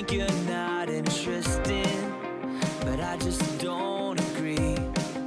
think you're not interested, but I just don't agree.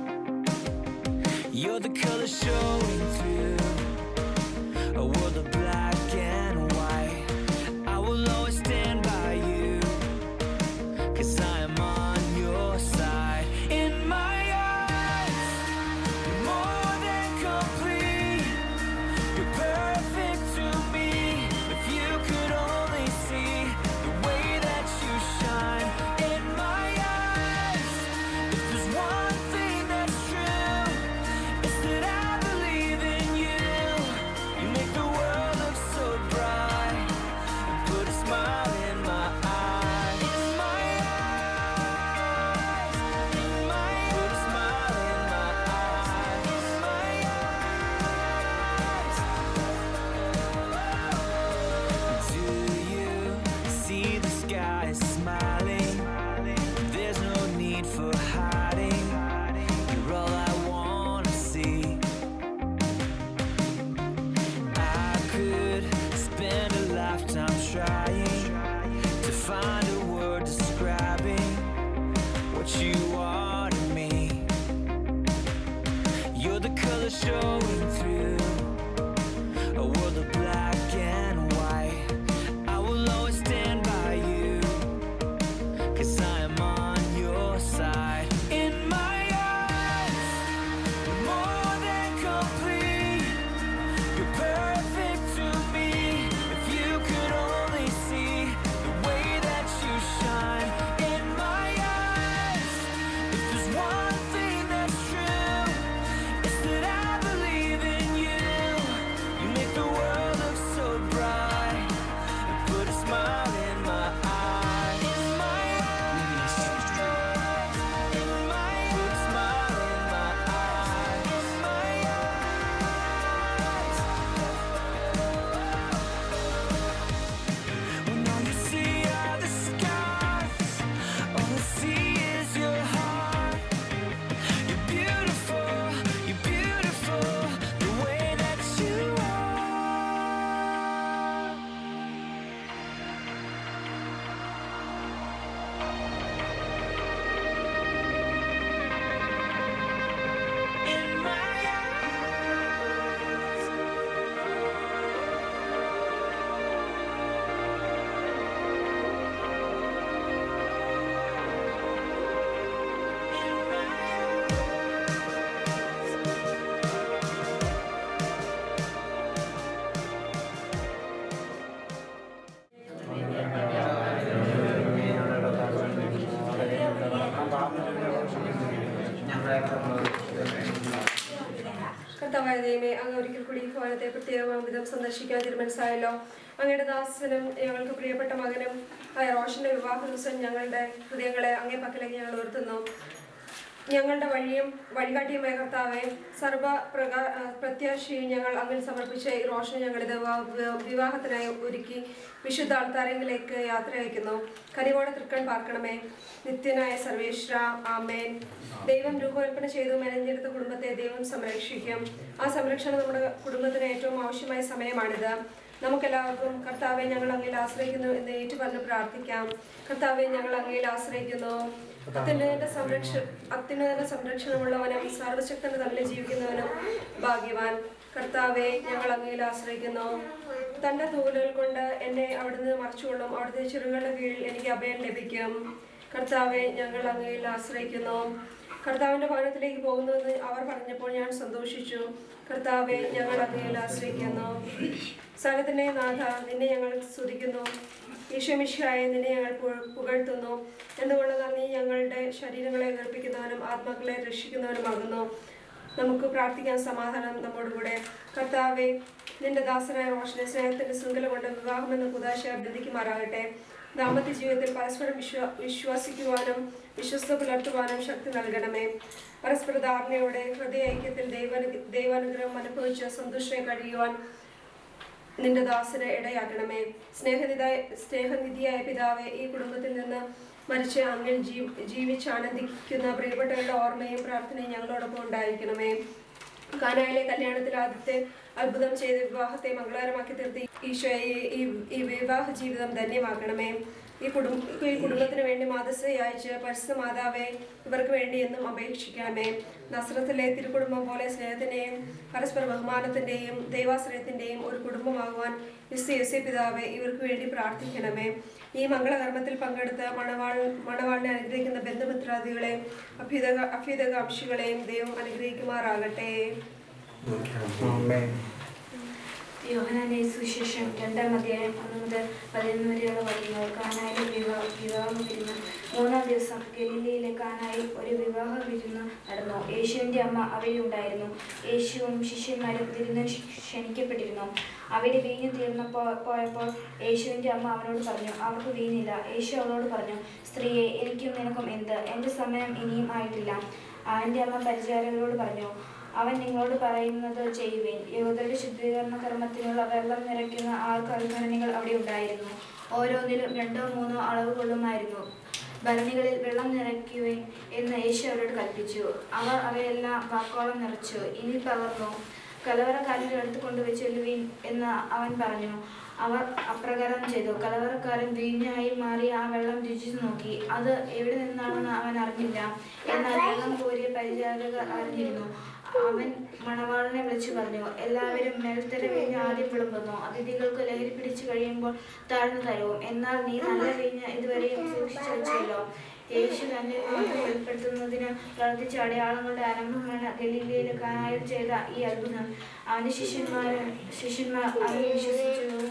You're the color showing through a world of black and white. I will always stand by you, cause I am on your side. In my eyes, you're more than complete. You're perfect to me. If you could only see the way that you shine in my eyes. If there's one thing that's true, it's that I believe in you. You make the world look so bright and put a smile in my eyes. In my eyes, in my put a smile in my eyes. In my eyes. Do you see the sky smiling? There's no need for hiding. You're all I wanna see. I could spend a lifetime trying to find a word describing what you are to me. You're the color showing through a world of black and white. I will always stand by you, cause I am on your side. In my eyes, you're more than complete. You're perfect to me. If you could only see the way that you shine in my eyes. If there's one thing that's true, it's that I believe in you. You make the world look so bright and put a smile in my eyes. In my eyes, in my put a smile in my eyes. In my When all you see are the scars, all I see is your heart. You're beautiful, you're beautiful, the way that you are. In my eyes. കർത്താവായ ദൈവമേ അങ്ങ് ഒരിക്കൽ കൂടി ഈ ഭവനത്തെ പ്രത്യേകമാം വിധം സന്ദർശിക്കാൻ തീരുമാനിച്ചായല്ലോ അങ്ങയുടെ ദാസനും ഞങ്ങൾക്ക് പ്രിയപ്പെട്ട മകനും ആയ റോഷന്റെ വിവാഹ ദിവസം ഞങ്ങളുടെ ഹൃദയങ്ങളെ അങ്ങേ പക്കലേക്ക് ഞങ്ങൾ ഉയർത്തുന്നു ഞങ്ങളുടെ വഴിയും വഴികാട്ടിയുമായ കർത്താവെ സർവ പ്രകാ ആ, പ്രത്യാശയും ഞങ്ങൾ അങ്ങിൽ സമർപ്പിച്ച ഈ റോഷൻ ഞങ്ങളുടെ വിവാ- വി- വിവാഹത്തിനായി ഒരുക്കി വിശുദ്ധ ആൾത്താരങ്ങളിലേക്ക് യാത്ര അയക്കുന്നു കനിവോടെ തൃക്കൺ പാർക്കണമേ നിത്യനായ സർവേശ്വര ആമേൻ ദൈവം രൂപകൽപ്പന ചെയ്തു മെനഞ്ഞെടുത്ത കുടുംബത്തെ ദൈവം സംരക്ഷിക്കും ആ സംരക്ഷണം നമ്മുടെ കുടുംബത്തിന് ഏറ്റവും ആവശ്യമായ സമയമാണിത് നമുക്കെല്ലാവർക്കും കർത്താവെ ഞങ്ങൾ അങ്ങിൽ ആശ്രയിക്കുന്നു എന്ന് ഏറ്റുപറഞ്ഞ് പ്രാർത്ഥിക്കാം കർത്താവെ ഞങ്ങൾ അങ്ങിൽ ആശ്രയിക്കുന്നു അത്യുന്നത സംരക്ഷ അത്യുന്നത സംരക്ഷണമുള്ളവനും സർവശക്തന്റെ തമ്മിൽ ജീവിക്കുന്നവനും ഭാഗ്യവാൻ കർത്താവെ ഞങ്ങൾ അങ്ങയിൽ ആശ്രയിക്കുന്നു തന്റെ തൂലുകൾ കൊണ്ട് എന്നെ അവിടുന്ന് മറച്ചുകൊള്ളും അവിടുത്തെ ചെറുകളുടെ കീഴിൽ എനിക്ക് അഭയം ലഭിക്കും കർത്താവെ ഞങ്ങൾ അങ്ങയിൽ ആശ്രയിക്കുന്നു കർത്താവിന്റെ ഭവനത്തിലേക്ക് പോകുന്നുവെന്ന് അവർ പറഞ്ഞപ്പോൾ ഞാൻ സന്തോഷിച്ചു കർത്താവെ ഞങ്ങൾ അങ്ങയിൽ ആശ്രയിക്കുന്നു സകലത്തിന്റെ നാഥ നിന്നെ ഞങ്ങൾ സ്തുതിക്കുന്നു ഈശ്വമിഷായ നിന്നെ ഞങ്ങൾ പു- പുകഴ്ത്തുന്നു എന്തുകൊണ്ടെന്നാൽ നീ ഞങ്ങളുടെ ശരീരങ്ങളെ ഉയർപ്പിക്കുന്നവനും ആത്മാക്കളെ രക്ഷിക്കുന്നവനുമാകുന്നു നമുക്ക് പ്രാർത്ഥിക്കാൻ സമാധാനം നമ്മോടുകൂടെ കർത്താവെ നിന്റെ ദാസനായ റോഷനെ സ്നേഹത്തിന്റെ ശൃംഖല കൊണ്ട് വിവാഹമെന്ന കുതാശ ബന്ധിക്കുമാറാകട്ടെ ദാമ്പത്യ ജീവിതത്തിൽ പരസ്പരം വിശ്വ വിശ്വസിക്കുവാനും വിശ്വസ്ത പുലർത്തുവാനും ശക്തി നൽകണമേ പരസ്പര ധാരണയോടെ ഹൃദയ ഐക്യത്തിൽ ദൈവ ദൈവാനുഗ്രഹം അനുഭവിച്ച് സന്തുഷ്ടമായി കഴിയുവാൻ നിന്റെ ദാസന് ഇടയാക്കണമേ സ്നേഹനിതായ സ്നേഹനിധിയായ പിതാവെ ഈ കുടുംബത്തിൽ നിന്ന് മരിച്ച അങ്ങിൽ ജീ ജീവിച്ച് ആനന്ദിക്കുന്ന പ്രിയപ്പെട്ടവരുടെ ഓർമ്മയും പ്രാർത്ഥനയും ഞങ്ങളോടൊപ്പം ഉണ്ടായിരിക്കണമേ കാനായിലെ കല്യാണത്തിൽ ആദ്യത്തെ അത്ഭുതം ചെയ്ത വിവാഹത്തെ മംഗളകരമാക്കി തീർത്തി ഈശോയെ ഈ ഈ വിവാഹ ജീവിതം ധന്യമാക്കണമേ ഈ കുടുംബ ഈ കുടുംബത്തിന് വേണ്ടി മാതൃശ്രീ അയച്ച് പരിശുദ്ധ മാതാവെ ഇവർക്ക് വേണ്ടി എന്നും അപേക്ഷിക്കണമേ നസ്രത്തിലെ തിരുക്കുടുംബം പോലെ സ്നേഹത്തിന്റെയും പരസ്പര ബഹുമാനത്തിന്റെയും ദൈവാശ്രയത്തിന്റെയും ഒരു കുടുംബമാകുവാൻ എസ് എസ് എ പിതാവെ ഇവർക്ക് വേണ്ടി പ്രാർത്ഥിക്കണമേ ഈ മംഗളകർമ്മത്തിൽ പങ്കെടുത്ത് മണവാൾ മണവാളിനെ അനുഗ്രഹിക്കുന്ന ബന്ധുമിത്രാദികളെ അഭ്യുതക അഭ്യുതകാംക്ഷികളെയും ദൈവം അനുഗ്രഹിക്കുമാറാകട്ടെ Amen. യോഹനാന്റെ സുശേഷം രണ്ടാം അധ്യായം ഒന്ന് മുതൽ പതിനൊന്ന് വരെയുള്ള വചനങ്ങൾ കാനായിലെ വിവാഹ വിവാഹ വിരുന്ന് മൂന്നാം ദിവസം ഗലീലയിലെ കാനായിൽ ഒരു വിവാഹ വിരുന്ന് നടന്നു യേശുവിന്റെ അമ്മ അവിടെ ഉണ്ടായിരുന്നു യേശുവും ശിഷ്യന്മാരും വിരുന്ന് ക്ഷണിക്കപ്പെട്ടിരുന്നു അവിടെ വീഞ്ഞു തീർന്നപ്പോൾ പോയപ്പോൾ യേശുവിന്റെ അമ്മ അവനോട് പറഞ്ഞു അവർക്ക് വീഞ്ഞില്ല യേശു അവളോട് പറഞ്ഞു സ്ത്രീയെ എനിക്കും നിനക്കും എന്ത് എൻ്റെ സമയം ഇനിയും ആയിട്ടില്ല അവൻ്റെ അമ്മ പരിചാരകരോട് പറഞ്ഞു അവൻ നിങ്ങളോട് പറയുന്നത് ചെയ്യുവേൻ യഹൂദരുടെ ശുദ്ധീകരണ കർമ്മത്തിനുള്ള വെള്ളം നിറയ്ക്കുന്ന ആറ് കൽഭരണികൾ അവിടെ ഉണ്ടായിരുന്നു ഓരോന്നിലും രണ്ടോ മൂന്നോ അളവ് കൊള്ളുമായിരുന്നു ഭരണികളിൽ വെള്ളം നിറയ്ക്കുവേൻ എന്ന് യേശു അവരോട് കൽപ്പിച്ചു അവർ അവയെല്ലാം വാക്കോളം നിറച്ചു ഇനി പകർന്നു കലവറക്കാരൻ്റെ അടുത്ത് കൊണ്ടുപോയി ചെല്ലുവീൻ എന്ന് അവൻ പറഞ്ഞു അവർ അപ്രകാരം ചെയ്തു കലവറക്കാരൻ വീഞ്ഞായി മാറി ആ വെള്ളം രുചിച്ചു നോക്കി അത് എവിടെ നിന്നാണെന്ന് അവൻ അറിഞ്ഞില്ല എന്നാൽ വെള്ളം കോരിയ പരിചാരകർ അറിഞ്ഞിരുന്നു അവൻ മണവാളനെ വിളിച്ചു പറഞ്ഞു എല്ലാവരും മേൽത്തര വീഞ്ഞ് ആദ്യം വിളമ്പുന്നു അതിഥികൾക്ക് ലഹരി പിടിച്ചു കഴിയുമ്പോൾ താഴ്ന്നു തരവും എന്നാൽ നീ നല്ല വീഞ്ഞ് ഇതുവരെയും സൂക്ഷിച്ചു വെച്ചല്ലോ യേശു തന്നെ മാത്രം വെളിപ്പെടുത്തുന്നതിന് പ്രവർത്തിച്ച അടയാളങ്ങളുടെ ആരംഭമാണ് ഗലീലയിലെ കാനായിൽ ചെയ്ത ഈ അത്ഭുതം അവന്റെ ശിഷ്യന്മാർ ശിഷ്യന്മാർ അവനെ വിശ്വസിച്ചു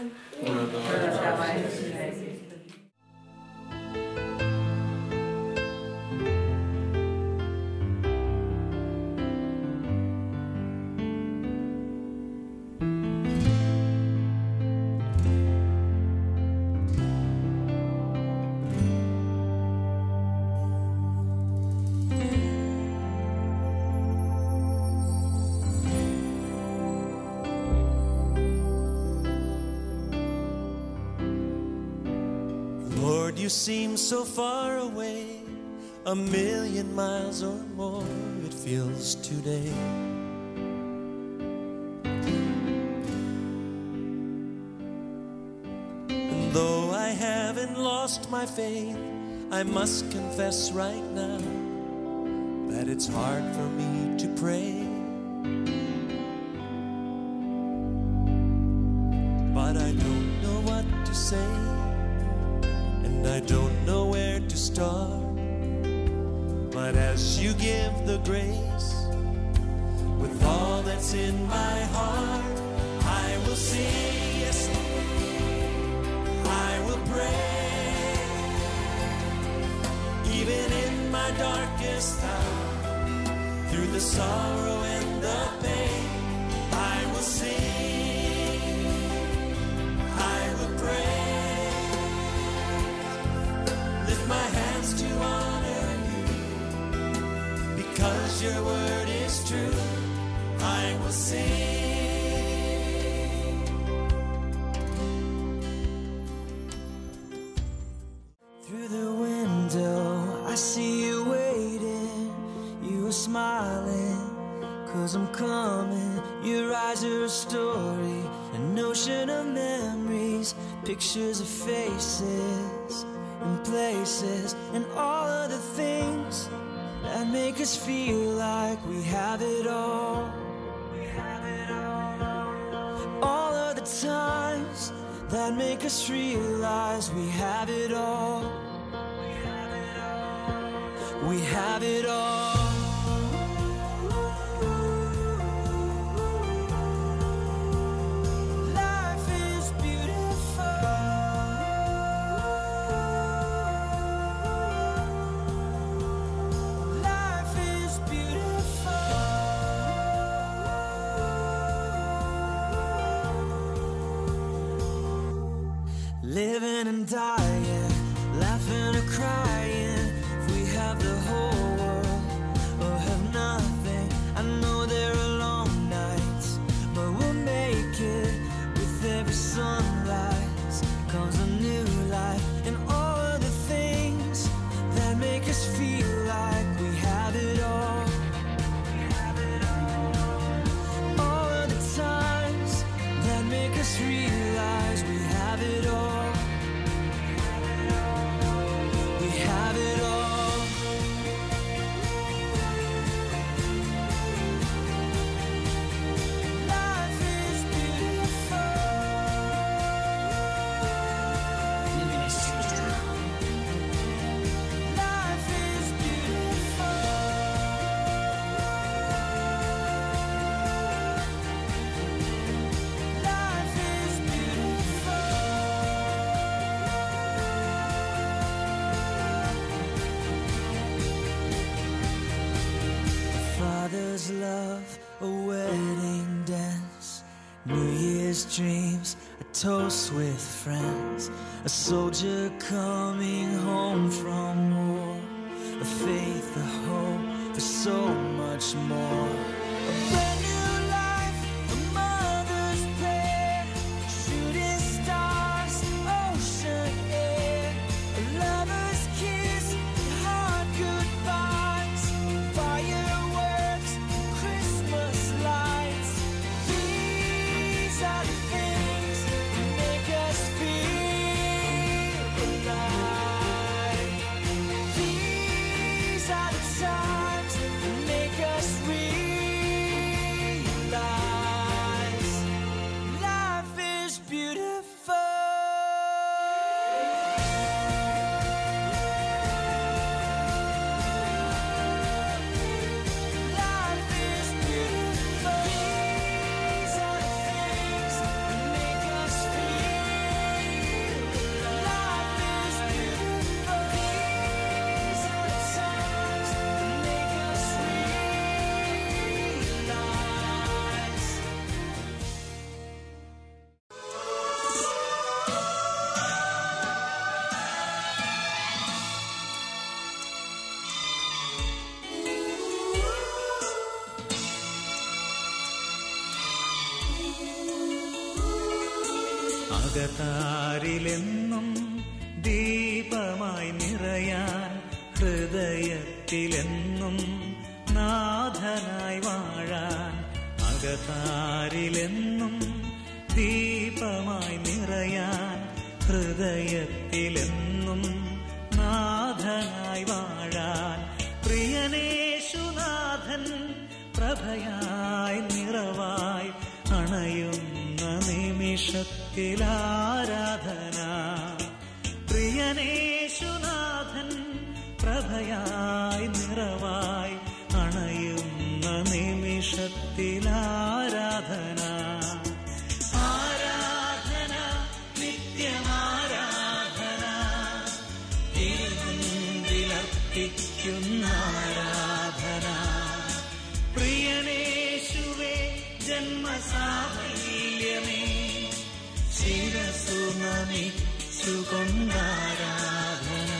Lord, you seem so far away, a million miles or more, it feels today. And though I haven't lost my faith, I must confess right now that it's hard for me to pray. But I don't know what to say and I don't know where to start. But as you give the grace, with all that's in my heart, I will sing, yes, I will pray. Even in my darkest hour, through the sorrow and the pain, I will sing, I will pray lift my hands to honor you because your word is true i will sing through the window i see you waiting you are smiling cause i'm coming your eyes are a story an ocean of memories pictures of faces and places and all of the things that make us feel like we have it all. All of the times that make us realize we have it all. We have it all. Life is beautiful. Life is beautiful. Living and dying, laughing or crying. If we have the whole world or have nothing, I know there are long nights, but we'll make it with every sunrise. Comes a new life and all of the things that make us feel like we have it all. All of the times that make us realize we have it all. a wedding dance, New Year's dreams, a toast with friends, a soldier coming home from war, a faith, a hope for so much more. A brand new life, a mother's prayer, shooting stars, ocean air, a lover's kiss, hard goodbyes, fireworks, Christmas lights. These are the things that make us feel alive. These are the times that make us realize life is beautiful. Life is beautiful. These are the things that make us feel. Life is beautiful. These are the times that make us realize. അകതാരിലെന്നും ദീപമായി നിറയാൻ ഹൃദയത്തിലെന്നും നാഥനായി വാഴാൻ അകതാരിലെന്നും ദീപമായി നിറയാൻ ഹൃദയത്തിലെന്നും നാഥനായി വാഴാൻ പ്രിയനേശുനാഥൻ പ്രഭയായി നിറവായി അണയുന്ന നിമിഷത്തിലാരാധന പ്രിയനേശുനാഥൻ പ്രഭയായി നിറവായി അണയുന്ന നിമിഷത്തിലാരാധന ആരാധന നിത്യമാരാധന തിരുമുൻപിലർപ്പിക്കുന്ന ആരാധന പ്രിയനേശുവേ ജന്മസാഫല്യമേ ശിരസു നമിച്ചുകൊണ്ടാരാധന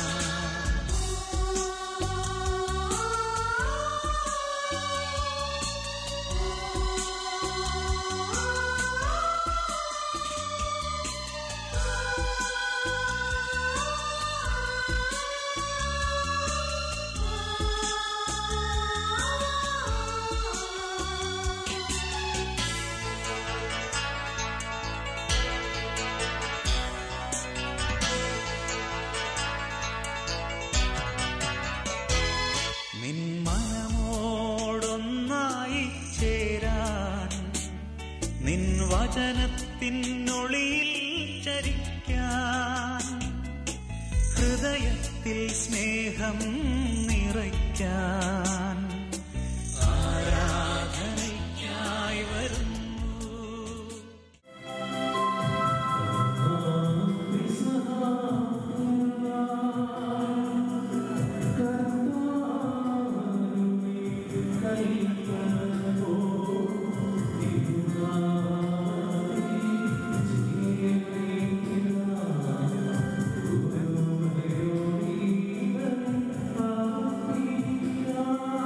നിൻ മനമോടൊന്നായി ചേരാൻ നിൻ വചനത്തിനൊളിയിൽ ചരിക്കാൻ ഹൃദയത്തിൽ സ്നേഹം നിറയ്ക്കാൻ ആരാധനയ്ക്കായി വരുന്നു ആ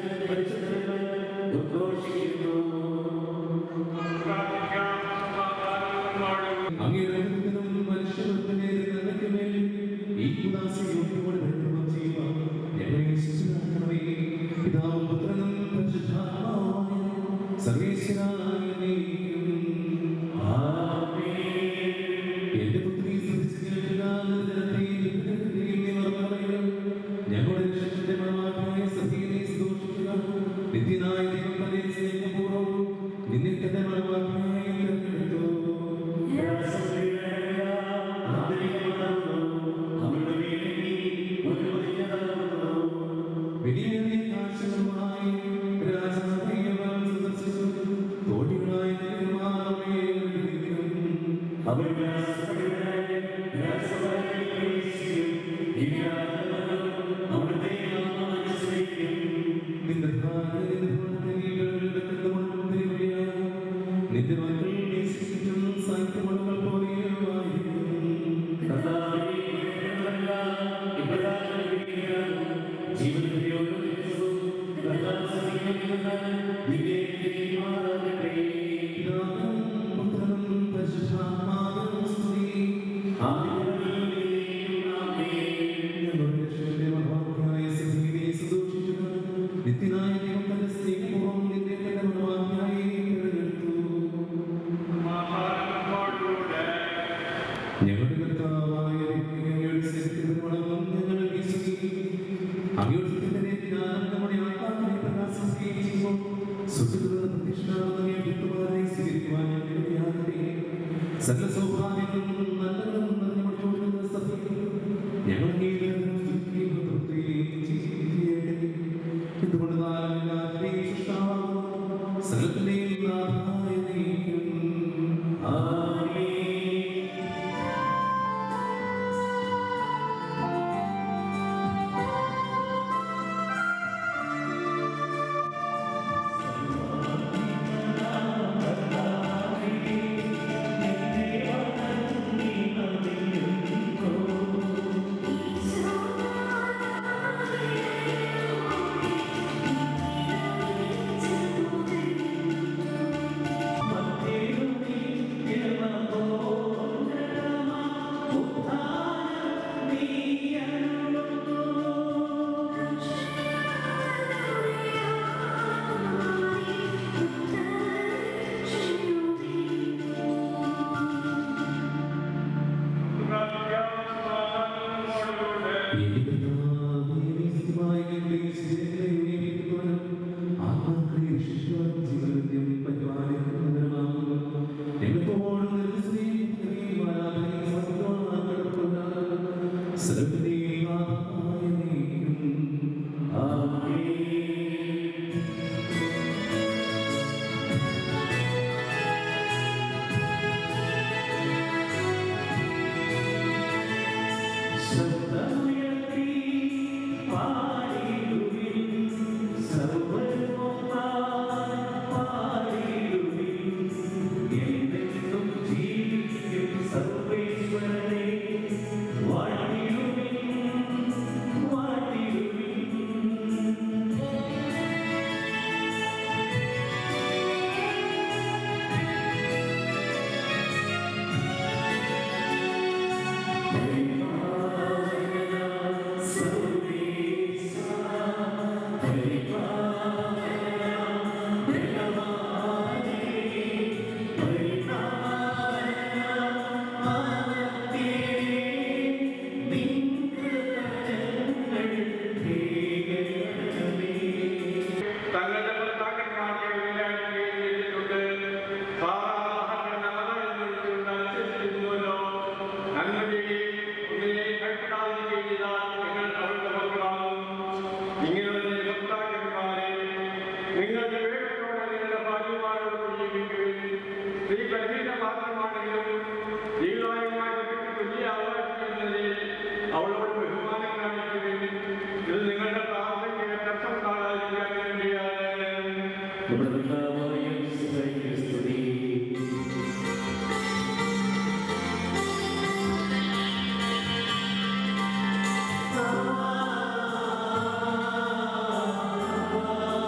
അങ്ങയുടെ അനുഗ്രഹത്തിനും മനുഷ്യവർഗത്തിന്റെ നന്മയ്ക്കുമേൽ ഈ ഉദാസയോഗ്യതയോടെ പരിക്രമം ചെയ്യുവാൻ ഞങ്ങളെ ശിശുരാക്കണമേ. പിതാവും പുത്രനും പരിശുദ്ധാത്മാവുമായ സർവേശ്വരായ നീയും. എന്റെ പുത്രി സ്തുതിച്ച് കേൾക്കുക, ജനത്തെയും വിഗ്രഹത്തെയും നീ മറന്നുകളയരുത്. ഞങ്ങളുടെ രക്ഷകന്റെ മണവാട്ടിയായ സത്യനെ സന്തോഷിക്കുക നിത്യനായ ദൈവം തന്നെ സ്നേഹപൂർവ്വം നിന്നെ തന്നെ മണവാട്ടിയായി തിരഞ്ഞെടുത്തു വലിയ കാഴ്ചകളുമായി രാജാവിയവൻ സന്ദർശിച്ചു തോടികളായ നെയ്യുമാറവയെ നിന്റെ ഭാര്യ നിന്റെ നിന്റെ മക്കൾ നേസിച്ചിട്ടും സാഹിത്യമക്കൾ പോലെയുമായിരിക്കും നിത്യനായ ദൈവം തന്റെ സ്നേഹപൂർവ്വം നിന്നെ തന്റെ മണവാട്ടിയായി തിരഞ്ഞെടുത്തു ഞങ്ങളുടെ കർത്താവായ അങ്ങയുടെ സത്യത്തിനുമണം ഞങ്ങൾ വിശ്വസിക്കുന്നു അങ്ങയുടെ സത്യത്തിന്റെ ജ്ഞാനം നമ്മുടെ ആത്മാവിനെ പ്രകാശിക്കുകയും ചെയ്യുമ്പോൾ സുഖത്തിലുള്ള പ്രതിഷ്ഠാവുന്ന വ്യക്തിത്വമാരെ സ്വീകരിക്കുവാൻ ഞങ്ങൾ ഇടയാകട്ടെ. സകല സൗഭാഗ്യങ്ങളും നന്മകളും നിറഞ്ഞുകൊടുക്കുന്ന സത്യം ഞങ്ങൾ അങ്ങേയറ്റം സ്തുതിക്കുകയും തൃപ്തിയും ചെയ്യട്ടെ. എന്തുകൊണ്ട് നാം എല്ലാവരെയും സൃഷ്ടാവാകുന്നു സകലത്തിന്റെയും നാഥായ നീക്കും ആമേൻ തങ്ങളുടെ ഭർത്താക്കന്മാർക്ക് വേണ്ടിയാക്കുകയും ചെയ്തിട്ടുണ്ട് അനുസരിച്ചിരുന്നുവല്ലോ നന്മ ചെയ്യുകയും ഒന്നിനെ ഭയപ്പെടാതെ ചെയ്താൽ നിങ്ങൾ അവരുടെ മക്കളാകും ഇങ്ങനെയുള്ള ഭർത്താക്കന്മാരെ നിങ്ങൾക്ക് വേഗത്തോടെ നിങ്ങളുടെ ഭാര്യമാരോട് ജീവിക്കുകയും സ്ത്രീ ബലഹീന മാത്രമാണെങ്കിലും ജീവിതമായി തുല്യ അവകാശിക്കുന്നതിൽ അവളോട് ബഹുമാനം കാണിക്കുകയും ഇത് നിങ്ങളുടെ പ്രാർത്ഥനയ്ക്ക് തടസ്സം കാണാതിരിക്കാൻ വേണ്ടിയാണ് ആ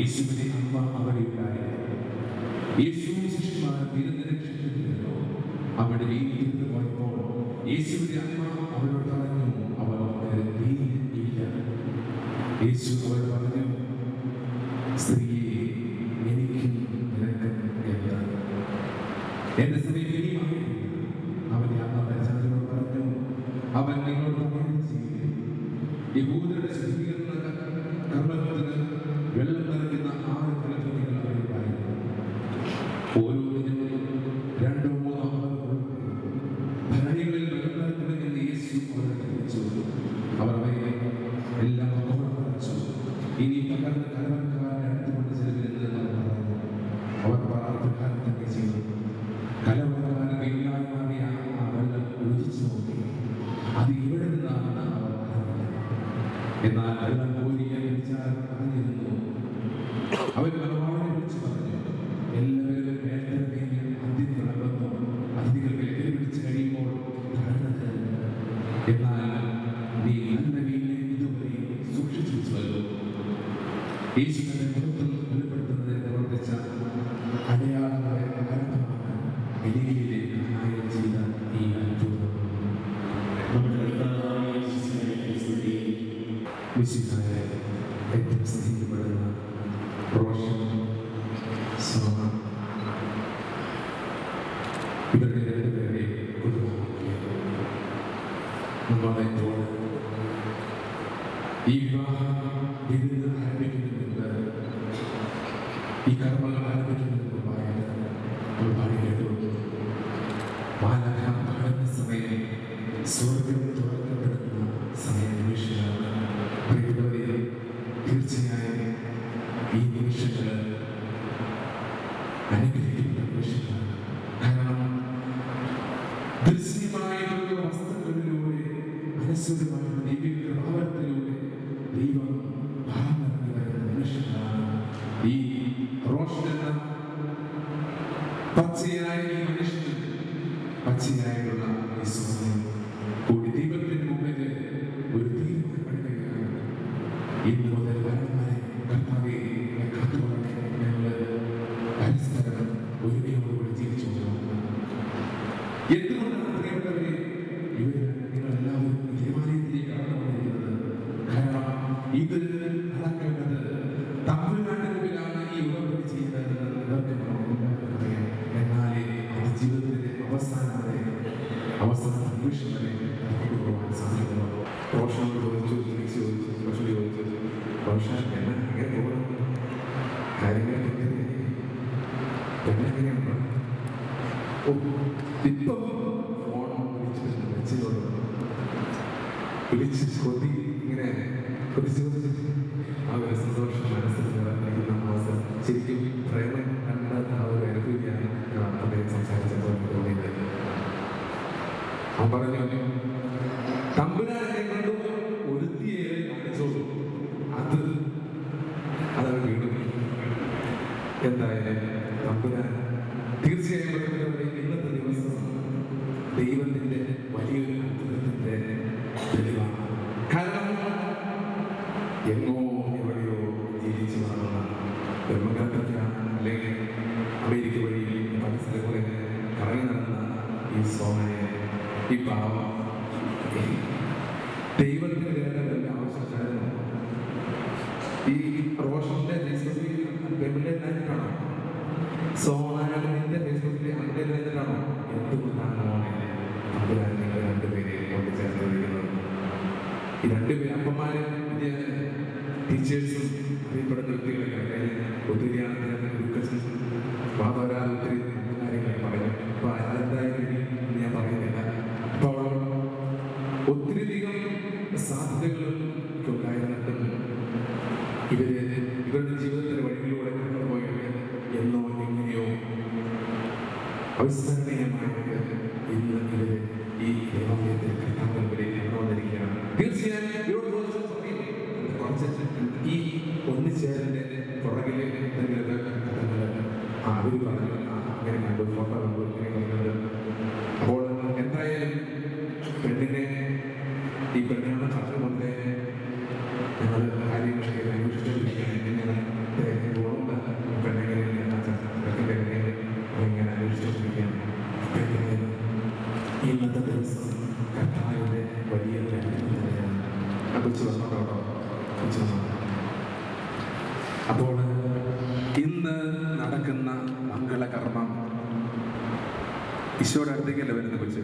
യേശുവിനെ അമ്മ അവിടെ ഉണ്ടായിരുന്നു യേശുവും ശിഷ്യന്മാർ തിരുനിരക്ഷത്തിലോ അവിടെ വീട്ടിൽ പോയപ്പോൾ യേശുവിന്റെ അമ്മ അവളോട് പറഞ്ഞു അവൾക്ക് വീടില്ല യേശു അവൾ പറഞ്ഞു സ്ത്രീയെ എനിക്കും നിനക്കും എന്താ എന്റെ സ്ത്രീ ഇനിയുമായിട്ടില്ല അവന്റെ അമ്മ പരിചാരനോട് പറഞ്ഞു അവൻ നിങ്ങളോട് പറയുന്നത് ചെയ്യും യഹൂദരുടെ ശുദ്ധീകരണ കർമ്മത്തിന് വെള്ളം നിറയ്ക്കുന്ന ആറ് ഫലഭൂതികൾ അവർ പറയുന്നു ഓരോന്നിനും രണ്ടോ മൂന്നോ ആളുകൾ ഭരണികളിൽ വെള്ളം നിറയ്ക്കണമെന്ന് യേശു അവരെ ചോദിച്ചു അവർ അവയെ എല്ലാം പകർന്നു നിറച്ചു ഇനി പകർന്ന് കലവറക്കാരനെ അടുത്തുകൊണ്ട് ചെലവിലെന്ന് അവർ പറഞ്ഞു അവർ പ്രാർത്ഥനക്കാരൻ തന്നെ ചെയ്തു കലവറക്കാരൻ വെയിലായി മാറിയ ആ വെള്ളം രുചിച്ചു നോക്കി അത് ഇവിടെ നിന്നാണെന്ന് അവർ അറിഞ്ഞില്ല എന്നാൽ വെള്ളം കോരിയ വിളിച്ചാൽ അറിഞ്ഞിരുന്നു അവൻ മലവാളെ വിളിച്ചു പറഞ്ഞു എല്ലാവരും മേൽത്തരമേൽ അന്തിന് നടന്നു അതിഥികൾ വെല്ലുവിളി പിടിച്ച് കഴിയുമ്പോൾ താഴ്ന്നത് എന്നാൽ നീ നല്ല വീടിനെ ഇതുവരെ സൂക്ഷിച്ചു വെച്ചുവല്ലോ യേശു തന്റെ പുറത്തും വെളിപ്പെടുത്തുന്നതിന് പ്രവർത്തിച്ച അടയാളങ്ങളെ ആരംഭമാണ് ഗലീലയിലെ കാനായിൽ ചെയ്ത ഈ അത്ഭുതം നമ്മുടെ കർത്താവായ യേശുവിനെ സ്തുതി. മിശിഹായെ ഏറ്റവും സ്നേഹിക്കപ്പെടുന്ന റോഷൻ സോമ ഇവരുടെ രണ്ടുപേരെ കുടുംബമാക്കിയത് നമ്മളെപ്പോൾ ഈ വിവാഹം വിരുന്ന് ആരംഭിക്കുന്നതിന് മുമ്പ് ഈ കർമ്മങ്ങൾ ആരംഭിക്കുന്നതിന് മുമ്പായിട്ട് നമ്മൾ പാടി കേട്ടു മാലാഖ പാടുന്ന സമയം സ്വർഗം തുറക്കപ്പെടുന്ന സമയം നിമിഷമാണ് പ്രിയപ്പെട്ടവരെ തീർച്ചയായും ഈ നിമിഷങ്ങൾ അനുഗ്രഹിക്കപ്പെട്ട നിമിഷങ്ങളാണ് കാരണം ദൃശ്യമായിട്ടുള്ള വസ്തുക്കളിലൂടെ അനശ്വരമായിട്ടുള്ള ദൈവിക പ്രഭാവത്തിലൂടെ ദൈവം ഭാഗമിറങ്ങി വരുന്ന നിമിഷങ്ങളാണ് ഈ റോഷൻ എന്ന പച്ചയായ ഈ മനുഷ്യന് പച്ചയായിട്ടുള്ള ഈ സ്വാമി കൂടി ദൈവത്തിന് മുമ്പിൽ ഒരു തീരുമാനമെടുക്കുകയാണ് ഇന്ന് മുതൽ വരണം വരെ കർത്താവെ കാത്തുകൊള്ളണേ ഞങ്ങൾ പരസ്പരം ഒരുമയോടുകൂടി ജീവിച്ചു കൊണ്ടുപോകുന്നത് എന്തുകൊണ്ടാണ് പ്രിയപ്പെട്ടവരെ ഇവർ നിങ്ങൾ എല്ലാവരും ഈ ദേവാലയത്തിലേക്ക് കടന്നുകൊണ്ടിരിക്കുന്നത് കാരണം ഇത് നടക്കേണ്ടത് തമിഴ്നാട്ടിന് മുമ്പിലാണ് ഈ ഉടമ്പടി ചെയ്യുന്നത് ഇവർക്ക് എല്ലാവർക്കും അറിയാം എന്നാലേ അത് ജീവിതത്തിന്റെ അവസാനം വരെ അവസാന നിമിഷം വരെ കൊണ്ടുപോകാൻ സാധിക്കുന്നു റോഷനോട് ചോദിച്ചു ഫിലിക്സ് ചോദിച്ചു റോഷൻ ചോദിച്ചു റോഷൻ എന്നെ എങ്ങനെ പോകണം കാര്യങ്ങളൊക്കെ എന്നെ എങ്ങനെയാണ് ഓ ഇപ്പം ഫോൺ വിളിച്ചിട്ട് വെച്ചതോട് വിളിച്ച് കൊതി ഇങ്ങനെ കൊതിച്ച് കൊതിച്ച് ആ ഒരു സന്തോഷം മനസ്സിൽ നിറഞ്ഞിരിക്കുന്ന മാസം ശരിക്കും പ്രേമം കണ്ടാത്ത ആ ഒരു അനുഭൂതിയാണ് ഞാൻ അദ്ദേഹം സംസാരിച്ചപ്പോൾ എനിക്ക് തോന്നിയത് അവൻ പറഞ്ഞു തമ്പുരാനെ കണ്ടു ഒരുത്തിയെ കാണിച്ചോളൂ അത് അതാണ് വീണു എന്തായാലും തമ്പുരാൻ തീർച്ചയായും പ്രിയപ്പെട്ടവരെ, ഇന്നത്തെ ദിവസം ദൈവത്തിന്റെ വലിയൊരു അത്ഭുതത്തിന്റെ തെളിവാണ് കാരണം എങ്ങോ എവിടെയോ ജീവിച്ചു വളർന്ന ബ്രഹ്മകർത്തത്തിലാണ് അല്ലെങ്കിൽ അമേരിക്ക വഴി പല സ്ഥലങ്ങളിൽ കറങ്ങി നടന്ന ഈ സോമനെ ഈ പാവം ദൈവത്തിന് വേണ്ട ആവശ്യക്കാരനോ ഈ റോഷന്റെ ഫേസ്ബുക്കിൽ പെണ്ണിന്റെ ഉണ്ടായിട്ടാണോ സോണാലിന്റെ ഫേസ്ബുക്കിൽ അവന്റെ ഉണ്ടായിട്ടാണോ എന്തുകൊണ്ടാണ് മോനെ തമ്പുരാൻ നിങ്ങൾ രണ്ടുപേരെ കൊണ്ട് ചേർന്നിരിക്കുന്നത് ഈ രണ്ടുപേരും അപ്പന്മാരും വലിയ ടീച്ചേഴ്സും അറിയപ്പെടുന്ന വ്യക്തികളൊക്കെ ഒത്തിരിയാണ് ഗുരുക്കസും വാതോരാതെ ഒത്തിരി കാര്യങ്ങൾ പറഞ്ഞു അപ്പൊ അതെന്തായാലും ഇനി ഞാൻ പറയുന്നില്ല അപ്പോൾ ഒത്തിരിയധികം സാധ്യതകളും ഒക്കെ ഉണ്ടായിരുന്നിട്ടും ഇവര് ഇവരുടെ ജീവിതത്തിന്റെ വഴികളിലൂടെ കടന്നുപോയത് എന്നോ എങ്ങനെയോ അവിസ്മരണീയമായിട്ട് ഇന്ന് ഇവര് ഈ ദേവാലയത്തിൽ കർത്താവിന് മുമ്പിൽ കടന്നുവന്നിരിക്കുകയാണ് തീർച്ചയായും ഇവരോട് ചോദിച്ചാൽ പറയും, കുറച്ച് ഈ ഒന്നിച്ചേരന്റെ പുറകില് എന്തെങ്കിലുമൊക്കെ കഥകള് ആ അവര് പറഞ്ഞു ആ അങ്ങനെ കണ്ടു ഫോട്ടോ കണ്ടു ഇങ്ങനെ കണ്ടു അപ്പോൾ എന്തായാലും പെണ്ണിനെ ഈ പെണ്ണിനോട് കണ്ടുകൊണ്ട് കൊച്ചു വന്നോട്ടോ കൊച്ചു വന്നോ അപ്പോൾ ഇന്ന് നടക്കുന്ന മംഗളകർമ്മം ഈശോയുടെ അടുത്തേക്കല്ലേ വരുന്ന കൊച്ചു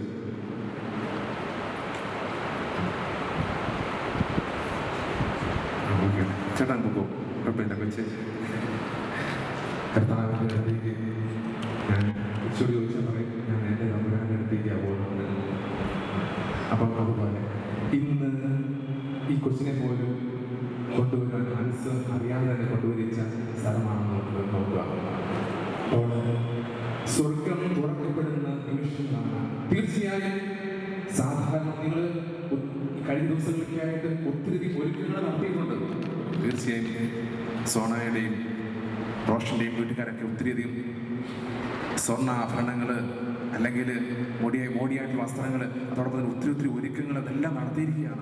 ആ, ഓക്കേ. ചേട്ടാ പോകും കുഴപ്പമില്ല കൊച്ച് കർത്താവിൻ്റെ അടുത്തേക്ക് ഞാൻ ഈശോട് ചോദിച്ചാൽ പറയും ഞാൻ എൻ്റെ തമ്പുരാൻ്റെ അടുത്തേക്കാണ് പോകുന്നത് അപ്പം അതുപോലെ ഇന്ന് ഈ കൊച്ചിനെ പോലും കൊണ്ടുവരാൻ മനസ്സ് അറിയാതെ തന്നെ കൊണ്ടുവരിച്ച സ്ഥലമാണെന്ന് നമുക്ക് നോക്കുക അപ്പോൾ സ്വർഗം തുറക്കപ്പെടുന്ന നിമിഷങ്ങളാണ് തീർച്ചയായും സാധാരണ നിങ്ങൾ കഴിഞ്ഞ ദിവസങ്ങളിലൊക്കെ ആയിട്ട് ഒത്തിരി ഒരുക്കങ്ങൾ നടത്തിയിട്ടുണ്ട് തീർച്ചയായും സോണയുടെയും റോഷന്റെയും വീട്ടുകാരൊക്കെ ഒത്തിരിയധികം സ്വർണ്ണ ആഭരണങ്ങൾ അല്ലെങ്കിൽ മോടിയ മോടിയായിട്ടുള്ള വസ്ത്രങ്ങൾ അതോടൊപ്പം തന്നെ ഒത്തിരി ഒത്തിരി ഒരുക്കങ്ങൾ അതെല്ലാം നടത്തിയിരിക്കുകയാണ്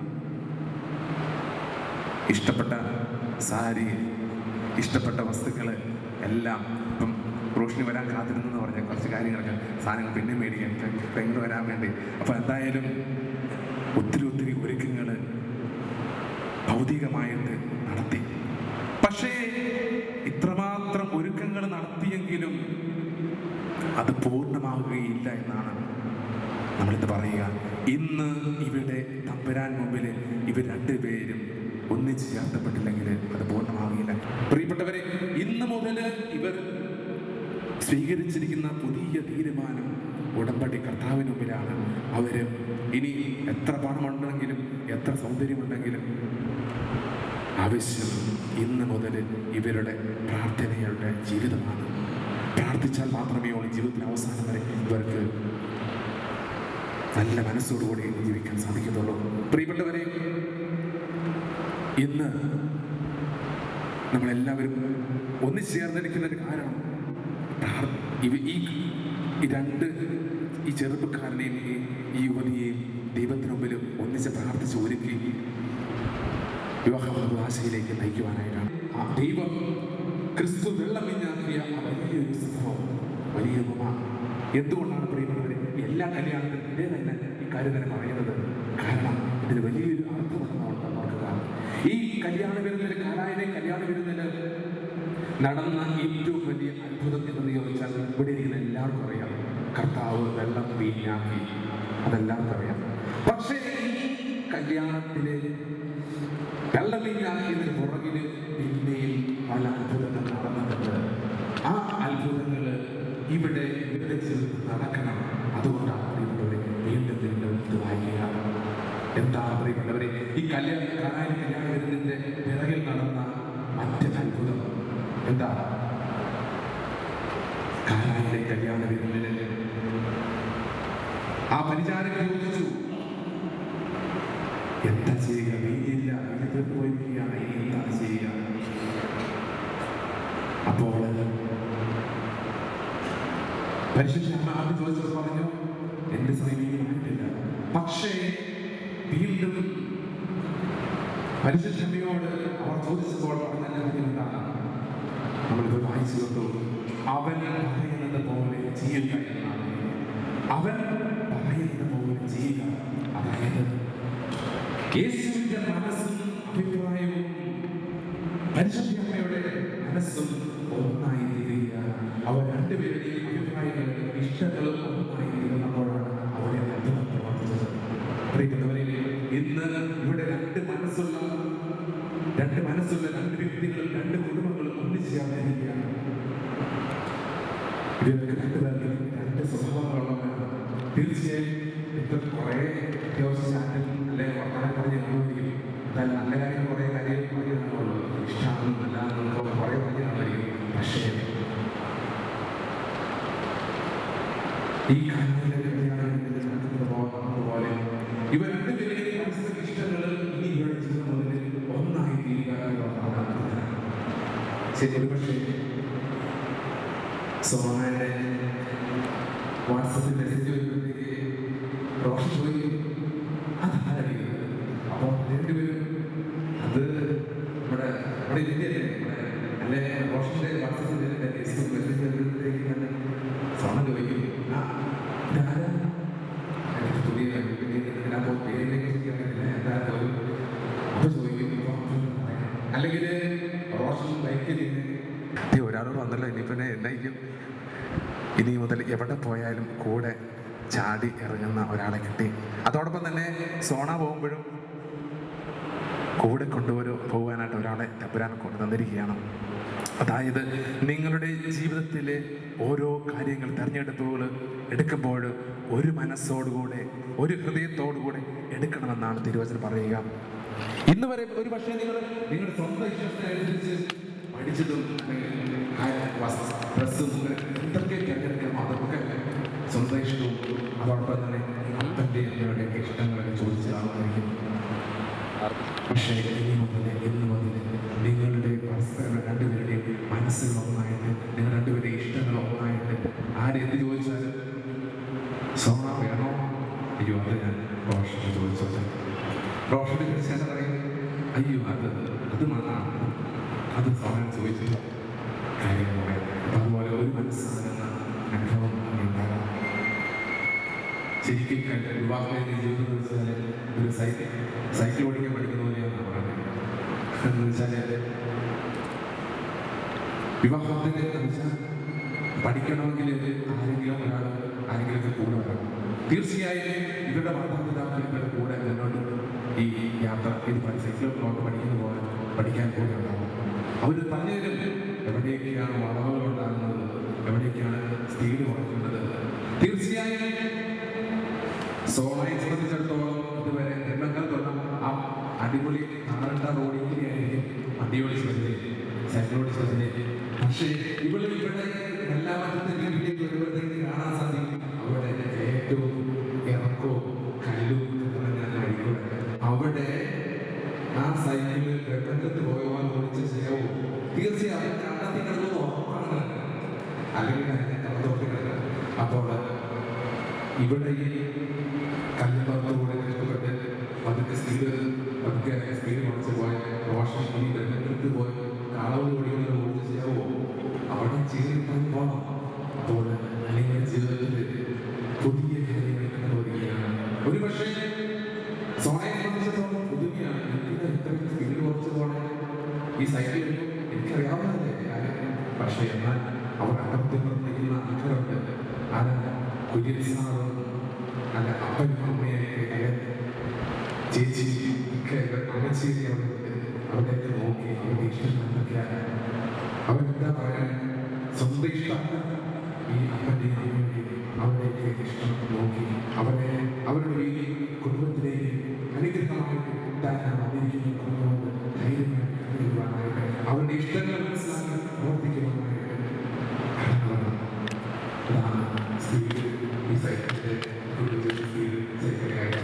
ഇഷ്ടപ്പെട്ട സാരി ഇഷ്ടപ്പെട്ട വസ്തുക്കൾ എല്ലാം ഇപ്പം റോഷിനി വരാൻ കാത്തിരുന്നെന്ന് പറഞ്ഞ കുറച്ച് കാര്യങ്ങളൊക്കെ സാധനങ്ങൾ പിന്നെ മേടിക്കാൻ പെങ്ങൾ വരാൻ വേണ്ടി അപ്പം എന്തായാലും ഒത്തിരി ഒത്തിരി ഒരുക്കങ്ങൾ ഭൗതികമായിട്ട് നടത്തി പക്ഷേ ഇത്രമാത്രം ഒരുക്കങ്ങൾ നടത്തിയെങ്കിലും അത് പൂർണ്ണമാവുകയില്ല എന്നാണ് നമ്മളിത് പറയുക ഇന്ന് ഇവിടെ തമ്പുരാൻ മുമ്പിൽ ഇവർ രണ്ടുപേരും ഒന്നിച്ച് ചേർത്തപ്പെട്ടില്ലെങ്കിൽ അത് പൂർണ്ണമാവുകയില്ല പ്രിയപ്പെട്ടവരെ ഇന്ന് മുതൽ ഇവർ സ്വീകരിച്ചിരിക്കുന്ന പുതിയ തീരുമാനം ഉടമ്പടി കർത്താവിന് മുമ്പിലാണ് അവര് ഇനി എത്ര പണമുണ്ടെങ്കിലും എത്ര സൗന്ദര്യമുണ്ടെങ്കിലും ആവശ്യം ഇന്ന് മുതൽ ഇവരുടെ പ്രാർത്ഥനയുടെ ജീവിതമാണ് പ്രാർത്ഥിച്ചാൽ മാത്രമേ ഉള്ളൂ ജീവിതത്തിന് അവസാനം വരെ ഇവർക്ക് നല്ല മനസ്സോടുകൂടി ജീവിക്കാൻ സാധിക്കത്തുള്ളൂ പ്രിയപ്പെട്ടവരെ ഇന്ന് നമ്മളെല്ലാവരും ഒന്നിച്ചു ചേർന്നിരിക്കുന്നതിന് കാരണം പ്രാർ- ഇവ ഈ ഈ രണ്ട് ഈ ചെറുപ്പക്കാരനെയും ഈ ഈ യുവതിയെയും ദൈവത്തിന് മുമ്പിൽ ഒന്നിച്ച് പ്രാർത്ഥിച്ച് ഒരുക്കി വിവാഹ ആശയിലേക്ക് നയിക്കുവാനായിട്ടാണ് ആ ദൈവം ക്രിസ്തു വെള്ളം മിഞ്ഞാക്കിയ ആ വലിയൊരു സംഭവം വലിയ ഉപമ എന്തുകൊണ്ടാണ് പ്രിയപ്പെട്ടവരെ എല്ലാ കല്യാണത്തിനും ഇതേ തന്നെ ഈ കാര്യം തന്നെ പറയുന്നത് കാരണം ഇതിന് വലിയൊരു അർത്ഥമുണ്ടെന്ന് ഓർക്കുക ഈ കല്യാണ വിരുന്നിന് കാലായിലെ കല്യാണ വിരുന്നിന് നടന്ന ഏറ്റവും വലിയ അത്ഭുതം എന്ന് ചോദിച്ചാൽ ഇവിടെ ഇരിക്കുന്ന എല്ലാവർക്കും അറിയാം കർത്താവ് വെള്ളം വീഞ്ഞാക്കി അതെല്ലാവർക്കും അറിയാം പക്ഷേ ഈ കല്യാണത്തിലെ വെള്ളം വീഞ്ഞാക്കിയതിന് പുറകില് പിന്നെയും പല അത്ഭുതങ്ങൾ നടന്നിട്ടുണ്ട് ആ അത്ഭുതങ്ങൾ ഇവിടെ ഇവിടെ ചേർത്ത് നടക്കണം അതുകൊണ്ടാണ് പ്രിയപ്പെട്ടവരെ വീണ്ടും വീണ്ടും ഇത് വായിക്കുക എന്താ പ്രിയപ്പെട്ടവരെ ഈ കല്യാണ കാനായ കല്യാണ വിരുന്നിന്റെ പിറകിൽ നടന്ന മറ്റൊരു അത്ഭുതം എന്താ കാനായിലെ കല്യാണ വിരുന്നില് ആ പരിചാരകൻ ചോദിച്ചു എന്താ ചെയ്യുക വീഞ്ഞില്ല വീട് തീർന്നു പോയിരിക്കുകയാണ് ഇനി എന്താണ് ചെയ്യുക അപ്പോൾ പരിശുദ്ധ അമ്മ ആദ്യം ചോദിച്ചത് പറഞ്ഞു എന്റെ സമീപമായിട്ടില്ല പക്ഷേ വീണ്ടും പരിശുദ്ധമ്മയോട് അവർ ചോദിച്ചപ്പോൾ പറഞ്ഞ കാര്യം എന്താണ് നമ്മളിത് വായിച്ചു കണ്ടു അവൻ പറയുന്നത് പോലെ ചെയ്യുക എന്നാണ് അവൻ പറയുന്നത് പോലെ ചെയ്യുക അതായത് യേശുവിന്റെ മനസ്സും അഭിപ്രായവും പരിശുദ്ധമ്മയുടെ മനസ്സും ഒന്നായി തീരുക അവർ രണ്ടുപേരുടെയും അഭിപ്രായങ്ങളും ഇഷ്ടങ്ങളും ഒന്നായി തീർന്നപ്പോഴാണ് അവിടെ അത്ഭുതം പ്രവർത്തിച്ചത് പ്രിയപ്പെട്ടവരെ ഇന്ന് ഇവിടെ രണ്ട് മനസ്സുള്ള രണ്ട് മനസ്സുള്ള രണ്ട് വ്യക്തികളും രണ്ട് കുടുംബങ്ങളും ഒന്നിച്ചു ചേർന്നിരിക്കുകയാണ് ഇവർക്ക് രണ്ടുപേർക്കും രണ്ട് സ്വഭാവങ്ങളുള്ളവരാണ് തീർച്ചയായും ഇപ്പൊ കുറെ അത്യാവശ്യം ചാനൽ അല്ലെ വർത്തമാനം പറഞ്ഞ് കാണുമായിരിക്കും എന്നാൽ നല്ല കാര്യം കുറെ കാര്യം പറഞ്ഞു കാണുള്ളൂ ഇഷ്ടമാണെന്നും അല്ലാന്നും കുറെ പറഞ്ഞു കാണുമായിരിക്കും പക്ഷേ ഈ കാലങ്ങളിലെ കല്യാണങ്ങളിൽ നടക്കുന്നത് പോലെ ഇവ രണ്ടുപേരുടെയും പരസ്പര ഇഷ്ടങ്ങൾ ഇനി ഇവരുടെ ജീവിതം മുതൽ ഒന്നായി തീരുക എന്നുള്ളതാണ് പ്രാർത്ഥന. ശരി ഒരു പക്ഷേ സോമയുടെ വാട്സപ്പിൽ മെസ്സേജ് വരുമ്പോഴത്തേക്ക് റോഷൻ ചോദിക്കും അതാരായിരിക്കും അപ്പോൾ രണ്ടുപേരും അത് നമ്മുടെ നമ്മുടെ ഇന്ത്യയിലെ നമ്മുടെ അല്ലെ റോഷന്റെ വാട്സപ്പിൽ വരുന്ന ഫേസ്ബുക്ക് മെസ്സേജ് വരുമ്പോഴത്തേക്ക് തന്നെ സോമ ചോദിക്കും ആ ഇതാരാ എനിക്ക് പുതിയ ഇതിനകത്ത് പേരിനെ കുറിച്ച് അറിയില്ല എന്താ പോലും അപ്പോൾ എവിടെ പോയാലും കൂടെ ചാടി ഇറങ്ങുന്ന ഒരാളെ കിട്ടി അതോടൊപ്പം തന്നെ സോണ പോകുമ്പോഴും കൂടെ കൊണ്ടുവരു പോകാനായിട്ട് ഒരാളെ തമ്പുരാൻ കൊണ്ടു തന്നിരിക്കുകയാണ് അതായത് നിങ്ങളുടെ ജീവിതത്തിലെ ഓരോ കാര്യങ്ങൾ തിരഞ്ഞെടുപ്പുകൾ എടുക്കുമ്പോൾ ഒരു മനസ്സോടുകൂടെ ഒരു ഹൃദയത്തോടുകൂടെ എടുക്കണമെന്നാണ് തിരുവചനം പറയുക ഇന്ന് വരെ ഒരു പക്ഷേ നിങ്ങൾ നിങ്ങളുടെ സ്വന്തം ഇഷ്ടത്തിനനുസരിച്ച് പഠിച്ചതും അല്ലെങ്കിൽ ആ വസ്- ഡ്രസ്സും അങ്ങനെ എന്തൊക്കെ തിരഞ്ഞെടുക്കാം അതൊക്കെ സ്വന്തം ഇഷ്ടവും അതോടൊപ്പം തന്നെ അപ്പൻ്റെ അമ്മയുടെയൊക്കെ ഇഷ്ടങ്ങളൊക്കെ ചോദിച്ചു കാണുമായിരിക്കും പക്ഷേ ഇനി മുതൽ ഇന്ന് മുതൽ നിങ്ങളുടെ പരസ്പരം രണ്ടുപേരുടെയും മനസ്സുകൾ ഒന്നായിട്ട് നിങ്ങൾ രണ്ടുപേരുടെയും ഇഷ്ടങ്ങൾ ഒന്നായിട്ട് ആരെന്ത് ചോദിച്ചാലും സോണ വേണോ അയ്യോ അത് ഞാൻ റോഷന് ചോദിച്ചോട്ടെ റോഷനെ കുറിച്ച് ഞാൻ പറയും അയ്യോ അത് അത് മണ്ണാണ് അത് സോണ ചോദിച്ചു കാര്യങ്ങൾ പറയാം അപ്പം അതുപോലെ ഒരു മനസ്സാകുന്ന അനുഭവം ഉണ്ടാകാം ശരിക്കും എൻ്റെ വിവാഹം കഴിഞ്ഞ ജീവിതം എന്ന് വെച്ചാൽ ഒരു സൈക്കിൾ സൈക്കിൾ ഓടിക്കാൻ പഠിക്കുന്ന പോലെയാണ് പറയുന്നത് എന്ന് വെച്ചാൽ വിവാഹത്തിന് എന്ന് വെച്ചാൽ പഠിക്കണമെങ്കിൽ ആരെങ്കിലും ഒരാൾ ആരെങ്കിലുമൊക്കെ കൂടെ വരണം തീർച്ചയായും ഇവരുടെ മാതാപിതാക്കൾ ഇവരുടെ കൂടെ മുന്നോട്ട് ഈ യാത്ര ഇത് പഠി സൈക്കിൾ കൊണ്ട് പഠിക്കുന്ന പോലെ പഠിക്കാൻ കൂടെ ഉണ്ടാവും അവർ പറഞ്ഞു തരും എവിടെയൊക്കെയാണ് വളവുകൾ ഉണ്ടാകുന്നത് എവിടെയൊക്കെയാണ് സ്പീഡ് കുറയ്ക്കുന്നത് തീർച്ചയായും സോണയെ സംബന്ധിച്ചിടത്തോളം ഇതുവരെ നെടുമങ്ങാൽ ആ അടിപൊളി നാലണ്ട റോഡിലേക്കായിരിക്കും വണ്ടി ഓടിച്ച് വരുന്നത് സൈക്കിൾ ഓടിച്ച് വരുന്നത് പക്ഷേ ഇവിടെ ഇവിടെ എല്ലാ മറ്റത്തെ വീട്ടിലേക്ക് വരുമ്പോഴത്തേക്ക് കാണാൻ സാധിക്കും അവിടെ ഏറ്റവും ഇറക്കവും കല്ലും നിറഞ്ഞ വഴിക്കൂടെ അവിടെ ആ സൈക്കിളിൽ വെള്ളത്തിൽ പോയവാൻ ഓടിച്ച ശേഷവും തീർച്ചയായും കണ്ടെത്തി കിടന്നത് ഉറപ്പാണ് അല്ലെങ്കിൽ അതിനെ കടത്തോട്ടി കിടക്കുക അപ്പോൾ ഇവിടെ ഈ കല്ലുപാത്രത്തോടെ കഷ്ടപ്പെട്ട് പതുക്കെ സ്പീഡ് പതുക്കെ സ്പീഡ് കുറച്ച് പോയ റോഷൻ ഇനി വെള്ളത്തിൽ പോയി കാളവ് ഓടിക്കുന്ന ഓടിച്ച് ചെയ്യാവോ അവിടെ ചെയ്തിട്ടാൻ പോകണം അപ്പോൾ നിങ്ങളുടെ ജീവിതത്തിൽ പുതിയ കാര്യങ്ങൾ കണ്ടുപിടിക്കുകയാണ് ഒരു പക്ഷേ സോണയെ സംബന്ധിച്ചിടത്തോളം പുതുമയാണ് എന്തിനാ ഇത്രയും സ്പീഡ് കുറച്ച് പോകണേ ഈ സൈക്കിൾ എനിക്കറിയാവുന്നതല്ലേ കാര്യം പക്ഷേ എന്നാൽ അവർ അകത്ത് നിർമ്മിക്കുന്ന ആൾക്കാരുണ്ട് ആരാണ് കുര്യൻ സാറും അല്ല അപ്പനും അമ്മയൊക്കെ അല്ലെ ചേച്ചി ഒക്കെ അമ്മച്ചേരി അവിടെ അവിടെയൊക്കെ നോക്കി അവരുടെ ഇഷ്ടം എന്തൊക്കെയാണ് അവരെന്താ പറയാൻ സ്വന്തം ഇഷ്ടം ഈ അപ്പൻ്റെയും അമ്മയുടെയും അവരുടെയൊക്കെ ഇഷ്ടം നോക്കി അവരെ അവരുടെ വീട്ടിൽ കുടുംബത്തിലേക്ക് അനുഗ്രഹമായിട്ട് ഉണ്ടാക്കാൻ വന്നിരിക്കുന്ന കുടുംബം ധൈര്യമായിട്ട് കണ്ടുവരുവാനായിട്ട് അവരുടെ ഇഷ്ടങ്ങൾ മനസ്സിലാക്കി പ്രവർത്തിക്കുവാനായിട്ട് കടന്നു ഇതാണ് സ്പീഡ് ഈ സൈക്കിളിന്റെ സ്പീഡ് സൈക്കിളായിട്ട്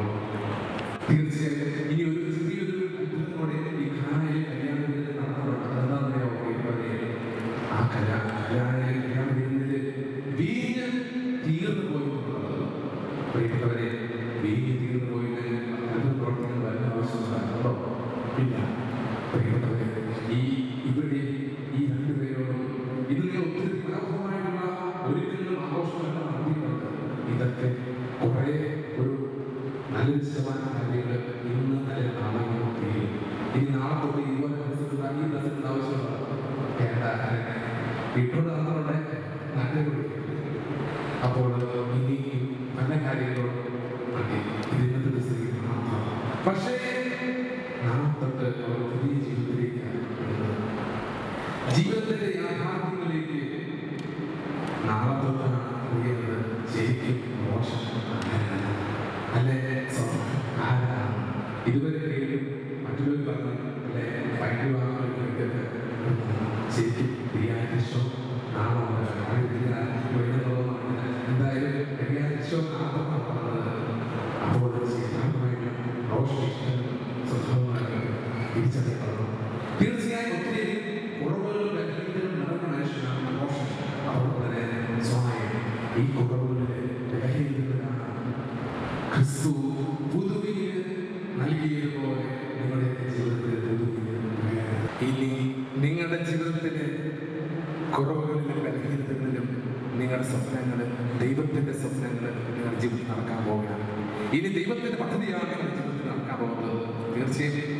തീർച്ചയായും ഇനി ഒരു ചെറിയൊരു അത്ഭുതത്തോടെ ഈ ഖാനയിലെ കല്യാണ വീട്ടിൽ നടന്നുകൊണ്ട് അതെന്താണെന്നറിയോ ആ കല്യാണ കല്യാണയിലെ കല്യാണ വീട്ടിൽ വീഞ്ഞ് തീർന്നു പോയി എന്നുള്ളത് പ്രിയപ്പെട്ടവരെ വീഞ്ഞ് തീർന്നു പോയില്ലെങ്കിൽ അത്ഭുത പ്രവർത്തനങ്ങൾ വല്ല ആവശ്യമുണ്ടോ ഇല്ല പ്രിയപ്പെട്ടവരെ ഈ ഇവിടെ ഈ രണ്ടുപേരോടും ഇതിൽ ഒത്തിരി മനോഹരമായിട്ടുള്ള ഒരുക്കങ്ങളും ആഘോഷങ്ങളെല്ലാം നടത്തിയിട്ടുണ്ട് ഇതൊക്കെ കുറേ ഒരു നല്ലൊരു ശതമാനം കാര്യങ്ങൾ ഇന്ന് നല്ല നാളെ തീരും ഇനി നാളെ തൊട്ട് ഇതുപോലെ ഡ്രസ്സുകൾ ഈ ഡ്രസ്സുകളുടെ ആവശ്യമുള്ള വേണ്ട ഇട്ടുകൊണ്ട് നടന്നുകൊണ്ട് നല്ല കുടിക്കും അപ്പോൾ ഇനി നല്ല കാര്യങ്ങളോട് മതി ഇത് ഇന്നത്തെ ദിവസത്തേക്ക് മാത്രം പക്ഷേ നാളെ തൊട്ട് അവർ പുതിയ ജീവിതത്തിലേക്കാണ് വരുന്നത്. ജീവിതത്തിന്റെ യാഥാർത്ഥ്യങ്ങളിലേക്ക് നാളെ തൊട്ടാണ് അറിയുന്നത് ശരിക്കും മോശം ആരാണ് അല്ലെ സ്വർണ്ണം ആരാണ് ഇതുവരെ കേട്ടും മറ്റുള്ളവർ പറഞ്ഞു അല്ലെ വൈകി വാങ്ങുന്നവർക്ക് ശരിക്കും റിയാലിറ്റി ഷോ നാളെ എന്തായാലും റിയാലിറ്റി ഷോ നാളെ പറഞ്ഞത് അപ്പോൾ യഥാർത്ഥമായിട്ട് റോഷൻ ഇഷ്ടങ്ങളും സ്വന്തമായിട്ട് തിരിച്ചറിയപ്പെടണം തീർച്ചയായും ഒത്തിരി കുറവുകളും ബലഹീനതകളും നിറഞ്ഞ മനുഷ്യനാണ് റോഷൻ അതോടൊപ്പം തന്നെ സോണയെ ഈ കുറവുകളിലെ ബലഹീനതകളാണ് ക്രിസ്തു പുതുവിന് നൽകിയതുപോലെ നിങ്ങളുടെ ജീവിതത്തിൽ പുതുവിന് ഇനി നിങ്ങളുടെ ജീവിതത്തിലെ കുറവുകളിലും ബലഹീനതകളിലും നിങ്ങളുടെ സ്വപ്നങ്ങൾ ദൈവത്തിന്റെ സ്വപ്നങ്ങൾ നിങ്ങളുടെ ജീവിതത്തിൽ നടക്കാൻ പോവുകയാണ് ഇനി ദൈവത്തിന്റെ പദ്ധതിയാണ് നിങ്ങളുടെ ജീവിതത്തിൽ നടക്കാൻ പോകുന്നത് തീർച്ചയായും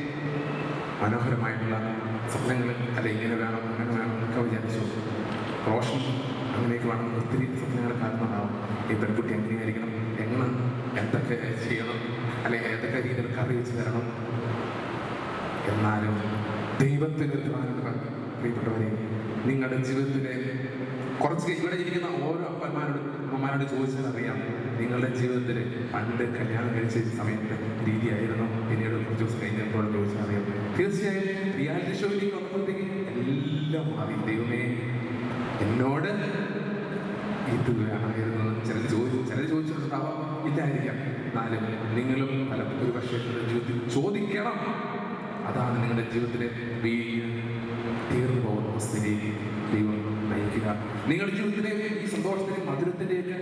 മനോഹരമായിട്ടുള്ള സ്വപ്നങ്ങൾ അല്ല ഇങ്ങനെ വേണം അങ്ങനെ വേണം എന്നൊക്കെ വിചാരിച്ചു റോഷൻ അങ്ങനെയൊക്കെ ആയിരിക്കുവാണെങ്കിൽ ഒത്തിരി സ്വപ്നങ്ങൾ കാണുന്നുണ്ടാവും ഈ പെൺകുട്ടി എങ്ങനെയായിരിക്കണം എങ്ങനെ എന്തൊക്കെ ചെയ്യണം അല്ലെങ്കിൽ ഏതൊക്കെ രീതിയിൽ കറി വെച്ച് തരണം എന്നാലും ദൈവത്തിന് പ്രിയപ്പെട്ടവരെ നിങ്ങളുടെ ജീവിതത്തിലെ കുറച്ച് ഇവിടെ ഇരിക്കുന്ന ഓരോ അപ്പന്മാരോട് അമ്മമാരോട് ചോദിച്ചാൽ അറിയാം നിങ്ങളുടെ ജീവിതത്തിൽ പണ്ട് കല്യാണം കഴിച്ച സമയത്ത് രീതിയായിരുന്നു പിന്നീട് കുറച്ച് ദിവസം കഴിഞ്ഞപ്പോൾ ചോദിച്ചാൽ അറിയാം തീർച്ചയായും റിയാലിറ്റി ഷോയിലേക്ക് വന്നപ്പോഴത്തേക്ക് എല്ലാം മാറി ദൈവമേ എന്നോട് ഇത് വേണമായിരുന്നു ചിലർ ചോദിച്ചു ചിലർ ചോദിച്ചിട്ടുണ്ടാവാം ഇല്ലായിരിക്കാം എന്നാലും നിങ്ങളും പല ഒരു പക്ഷേ നിങ്ങളുടെ ജീവിതത്തിൽ ചോദിക്കണം അതാണ് നിങ്ങളുടെ ജീവിതത്തിലെ വീഴ് തീർന്നു പോകുന്ന അവസ്ഥയിലേക്ക് ദൈവം നയിക്കുക നിങ്ങളുടെ ജീവിതത്തിലെ ഈ സന്തോഷത്തിലെ മധുരത്തിലേക്ക്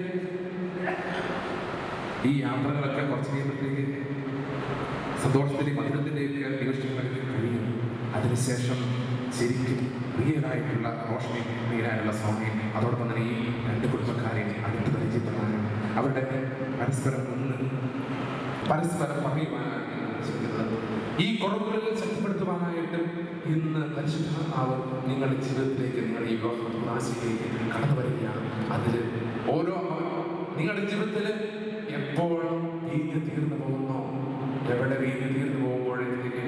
ഈ യാത്രകളൊക്കെ കുറച്ച് കഴിയുമ്പോഴത്തേക്ക് സന്തോഷത്തിൻ്റെ മധുരത്തിലേക്ക് നിമിഷങ്ങൾ കഴിയും അതിനുശേഷം ശരിക്കും റിയലായിട്ടുള്ള റോഷനി റിയലായിട്ടുള്ള സ്വാമിയും അതോടൊപ്പം തന്നെ ഈ രണ്ട് കുടുംബക്കാരെയും അടുത്ത് പരിചയപ്പെടാനും അവരുടെ പരസ്പരം ഒന്ന് പരസ്പരം പറയുവാനാണ് ശ്രമിക്കുന്നത് ഈ കുറവുകളിൽ ശക്തിപ്പെടുത്തുവാനായിട്ട് ഇന്ന് പരിശുദ്ധാത്മാവ് നിങ്ങളുടെ ജീവിതത്തിലേക്ക് നിങ്ങളുടെ ഈ വിവാഹത്തിലേക്ക് കടന്നു വരികയാണ് അതിൽ ഓരോ നിങ്ങളുടെ ജീവിതത്തിൽ എപ്പോൾ വീഞ്ഞ് തീർന്നു പോകുന്നോ എവിടെ വീഞ്ഞ് തീർന്നു പോകുമ്പോഴേക്ക്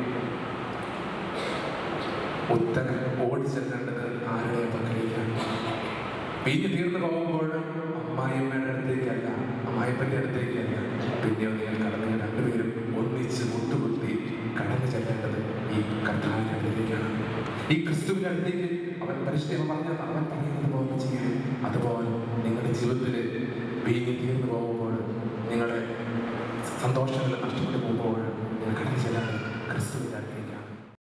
ഉത്തരം ഓടി ചെല്ലേണ്ടത് ആരുടെ പക്കലേക്കാണ് വീഞ്ഞ് തീർന്നു പോകുമ്പോൾ അമ്മായിയമ്മയുടെ അടുത്തേക്കല്ല അമ്മായിപ്പൻ്റെ അടുത്തേക്കല്ല പിന്നെ നിങ്ങൾ കടന്നു രണ്ടുപേരും ഒന്നിച്ച് മുട്ടുകുത്തി കടന്നു ചെല്ലേണ്ടത് ഈ കർത്താവിൻ്റെ അടുത്തേക്കാണ് ഈ ക്രിസ്തുവിൻ്റെ അടുത്തേക്ക് അവൻ പരിശുദ്ധം പറഞ്ഞാൽ അവൻ പറയുന്നത് പോലെ ചെയ്യും അതുപോലെ നിങ്ങളുടെ ജീവിതത്തിൽ വീഞ്ഞ് തീർന്നു പോകുമ്പോൾ നിങ്ങളുടെ സന്തോഷങ്ങൾ നഷ്ടപ്പെട്ടു പോകുമ്പോൾ നിങ്ങൾ കടന്നു ചെല്ലേണ്ടത് ക്രിസ്തുവിൻ്റെ അടുത്തേക്കാണ്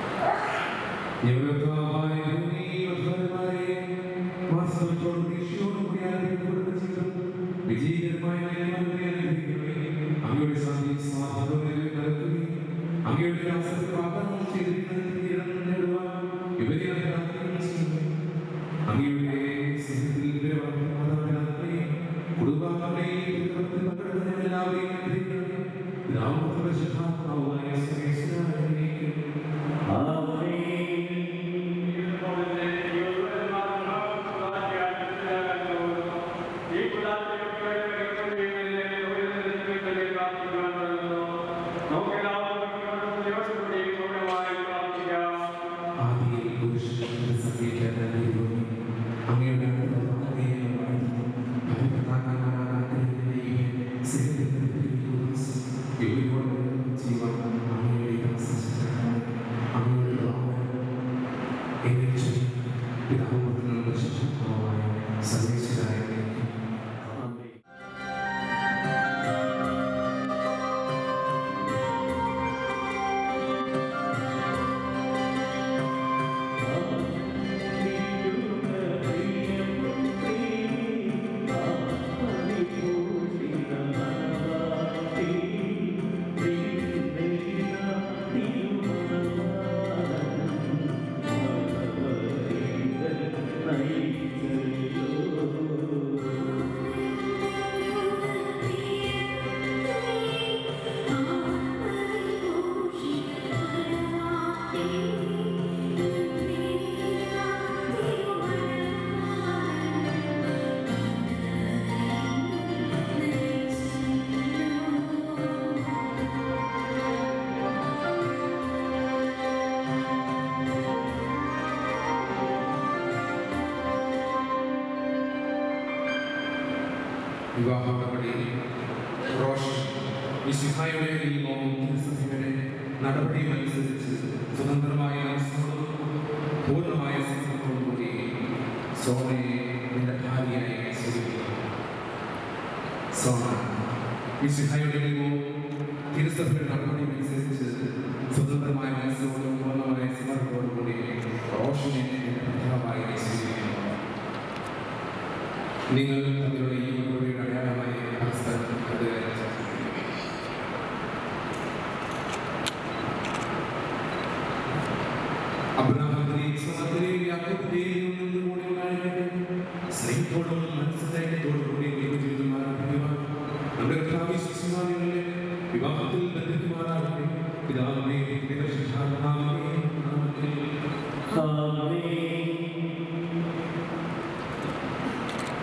വിവാഹ നടപടി റോഷൻ മിശിഹായുടെ നിയമവും തിരുസഭയുടെ നടപടിയും അനുസരിച്ച് സ്വതന്ത്രമായ മനസ്സോടും പൂർണ്ണമായ സ്നേഹത്തോടും കൂടി സോണയെ നിന്റെ ഭാര്യയായി സ്വീകരിക്കുക സോണ മിശിഹായുടെ നിയമവും തിരുസഭയുടെ നടപടിയും അനുസരിച്ച് സ്വതന്ത്രമായ മനസ്സോടും പൂർണ്ണമായ സ്നേഹത്തോടും കൂടി റോഷനെ നിന്റെ ഭർത്താവായി സ്വീകരിക്കുന്നു നിങ്ങൾ തമ്മിലുള്ള ഈ ഉടമ്പടിയുടെ അടയാളമായി പരസ്പരം കണ്ടുകയറി അബ്രഹാമിനെയും ഇസ്ഹാക്കിനെയും യാക്കോബിനെയും നിന്നുകൂടി ഉണ്ടാകട്ടെ. സ്നേഹത്തോടും മനസ്സൈന്യത്തോടും കൂടി ദൈവജീവിതം ആരംഭിക്കുവാൻ നമ്മുടെ കർത്താവ് യേശുക്രിസ്തുവിനെ വിവാഹത്തിൽ ബന്ധിക്കുമാറാകട്ടെ പിതാവിനെയും ദൈവശിക്ഷാനാമത്തെയും നാമത്തിൽ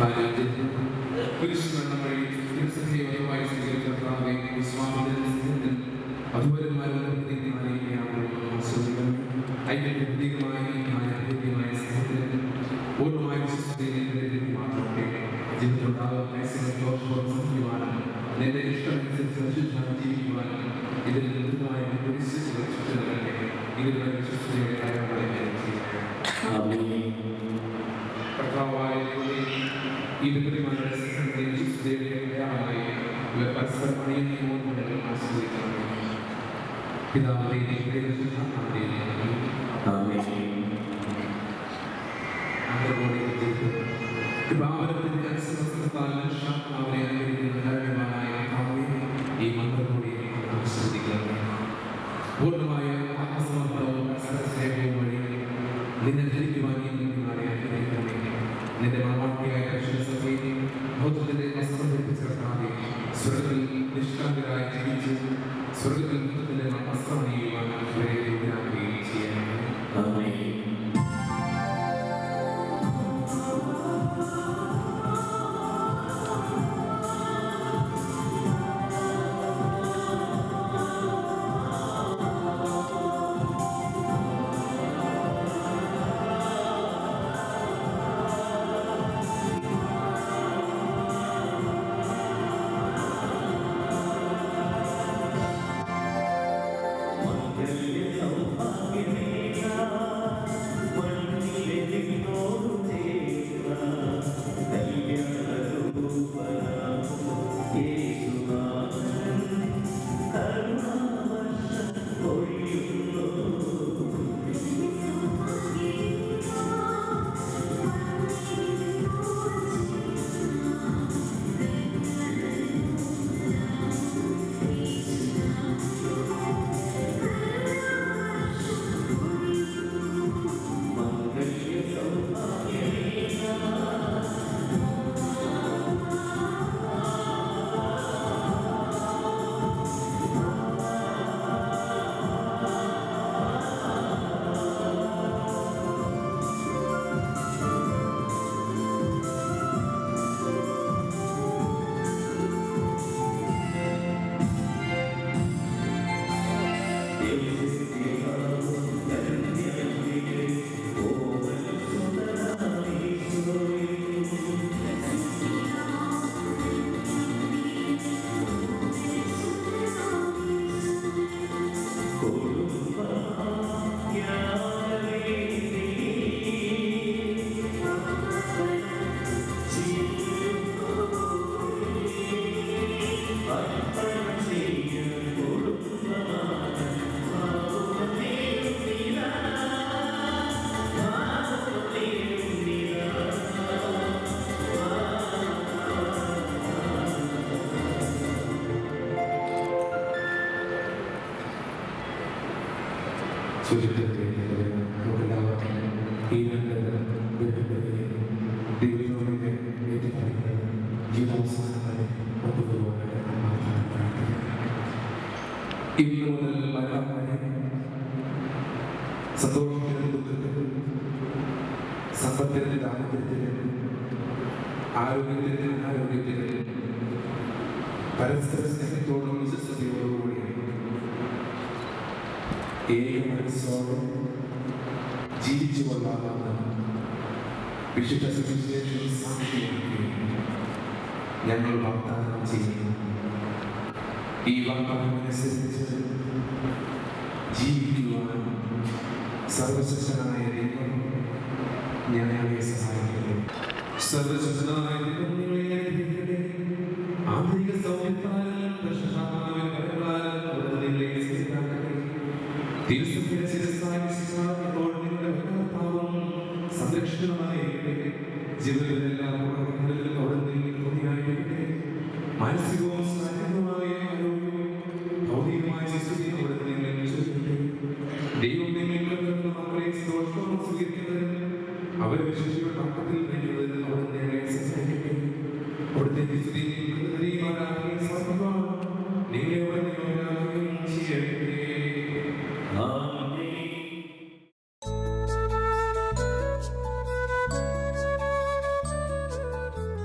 നിന്റെ ഇഷ്ടമനുസരിച്ച് വിശുദ്ധായി ജീവിക്കുവാനും ഇതിൽ ലളിതമായ കുരിശ് സുരക്ഷിത നൽകട്ടെ ഇതിലുള്ള വിശ്വസ്തയുടെ കാര്യങ്ങളെ കർത്താവായ ദൈവമേ, ഈ വിപരീതമായ സഹനത്തെ വിശുദ്ധയുടെ അടയാളമായി ഇവർ പരസ്പരം അണിയുന്നു ഞങ്ങൾ ആസ്വദിക്കണം പിതാവിന്റെയും പരിശുദ്ധാത്മാവിന്റെയും കൃപാവരത്തിന്റെ അനുസരണത്താൽ മനുഷ്യാത്മാവിനെ അനുകരിക്കുന്ന ധാരണമായ കർത്താവേ, ഈ മന്ത്രത്തോടെ ആസ്വദിക്കണം പൂർണ്ണമായ ആത്മസമർപ്പണവും പരസ്പരസ്നേഹവും വഴി നിന്നെ ധരിക്കുവാൻ ഈ കുഞ്ഞുങ്ങളെ അനുഗ്രഹിക്കണമേ നിന്റെ മണവാട്ടിയായ പരിശുദ്ധസഭയെ ബൗദ്ധത്തിന്റെ വസ്ത്രം ധരിപ്പിച്ച കർത്താവേ സ്വർഗത്തിൽ നിഷ്കളങ്കരായി ജീവിച്ച് സ്വർഗത്തിൽ ബുദ്ധത്തിന്റെ വസ്ത്രം അണിയുവാൻ ഇവരെ യോഗ്യരാക്കുകയും ചെയ്യണമേ ചുരുക്കത്തിൽ നമുക്കെല്ലാവർക്കും ഈ നല്ലത് ദൈവങ്ങളുടെ ജീവിതാവസാനം വരെ കൊണ്ടുപോകാനായിട്ട് ഇന്ന് മുതൽ മരണം വരെ സന്തോഷത്തിലും ദുഃഖത്തിലും സമ്പത്തിലും ദാരിദ്ര്യത്തിലും ആരോഗ്യത്തിലും അനാരോഗ്യത്തിലും പരസ്പര സ്നേഹത്തോടും വിശ്വസ്തയോടുകൂടി ഏക മനസ്സോടെ ജീവിച്ചു കൊള്ളാമെന്ന് വിശുദ്ധ സുവിശേഷം സാക്ഷിയാക്കി ഞങ്ങൾ വാഗ്ദാനം ചെയ്യുന്നു ഈ വാഗ്ദാനം അനുസരിച്ച് ജീവിക്കുവാൻ സർവശക്തനായ ദൈവം ഞങ്ങളെ സഹായിക്കുന്നു സർവശക്തനായ ദൈവം നിങ്ങളെ അനുഗ്രഹിക്കട്ടെ ആന്തരിക സൗഖ്യത്താലും പ്രശസ്തമായ കരങ്ങളാലും അവിടുന്ന് നിങ്ങളെ സ്വീകരിക്കട്ടെ തിരുസഭയുടെ ശിരസ്സായ വിശ്വസിച്ചാൽ എപ്പോഴും നിങ്ങളുടെ ഭരണകർത്താവും സംരക്ഷണമായിരിക്കട്ടെ ജീവിതത്തിലെല്ലാം പ്രവർത്തനങ്ങളിലും അവിടുന്ന് നിങ്ങൾ തുണയായിരിക്കട്ടെ മാനസികവും ശാരീരികവുമായ ആരോഗ്യവും ഭൗതികമായ ശുചിയും അവിടുന്ന് നിങ്ങളെ വിശ്വസിക്കട്ടെ ദൈവം നിങ്ങൾക്ക് നൽകുന്ന മക്കളെ സന്തോഷത്തോടെ സ്വീകരിക്കുന്നതിന് അവർ വിശ്വസിയുടെ നാട്ടത്തിൽ കഴിയുന്നതിന് അവിടുന്ന് നിങ്ങളെ സഹായിക്കട്ടെ അവിടുത്തെ വിശുദ്ധിയും കൃതയും ആരാധനയും സമർപ്പണം നിങ്ങളെ അവിടുന്ന് യോഗ്യരാക്കുകയും ചെയ്യട്ടെ Amen.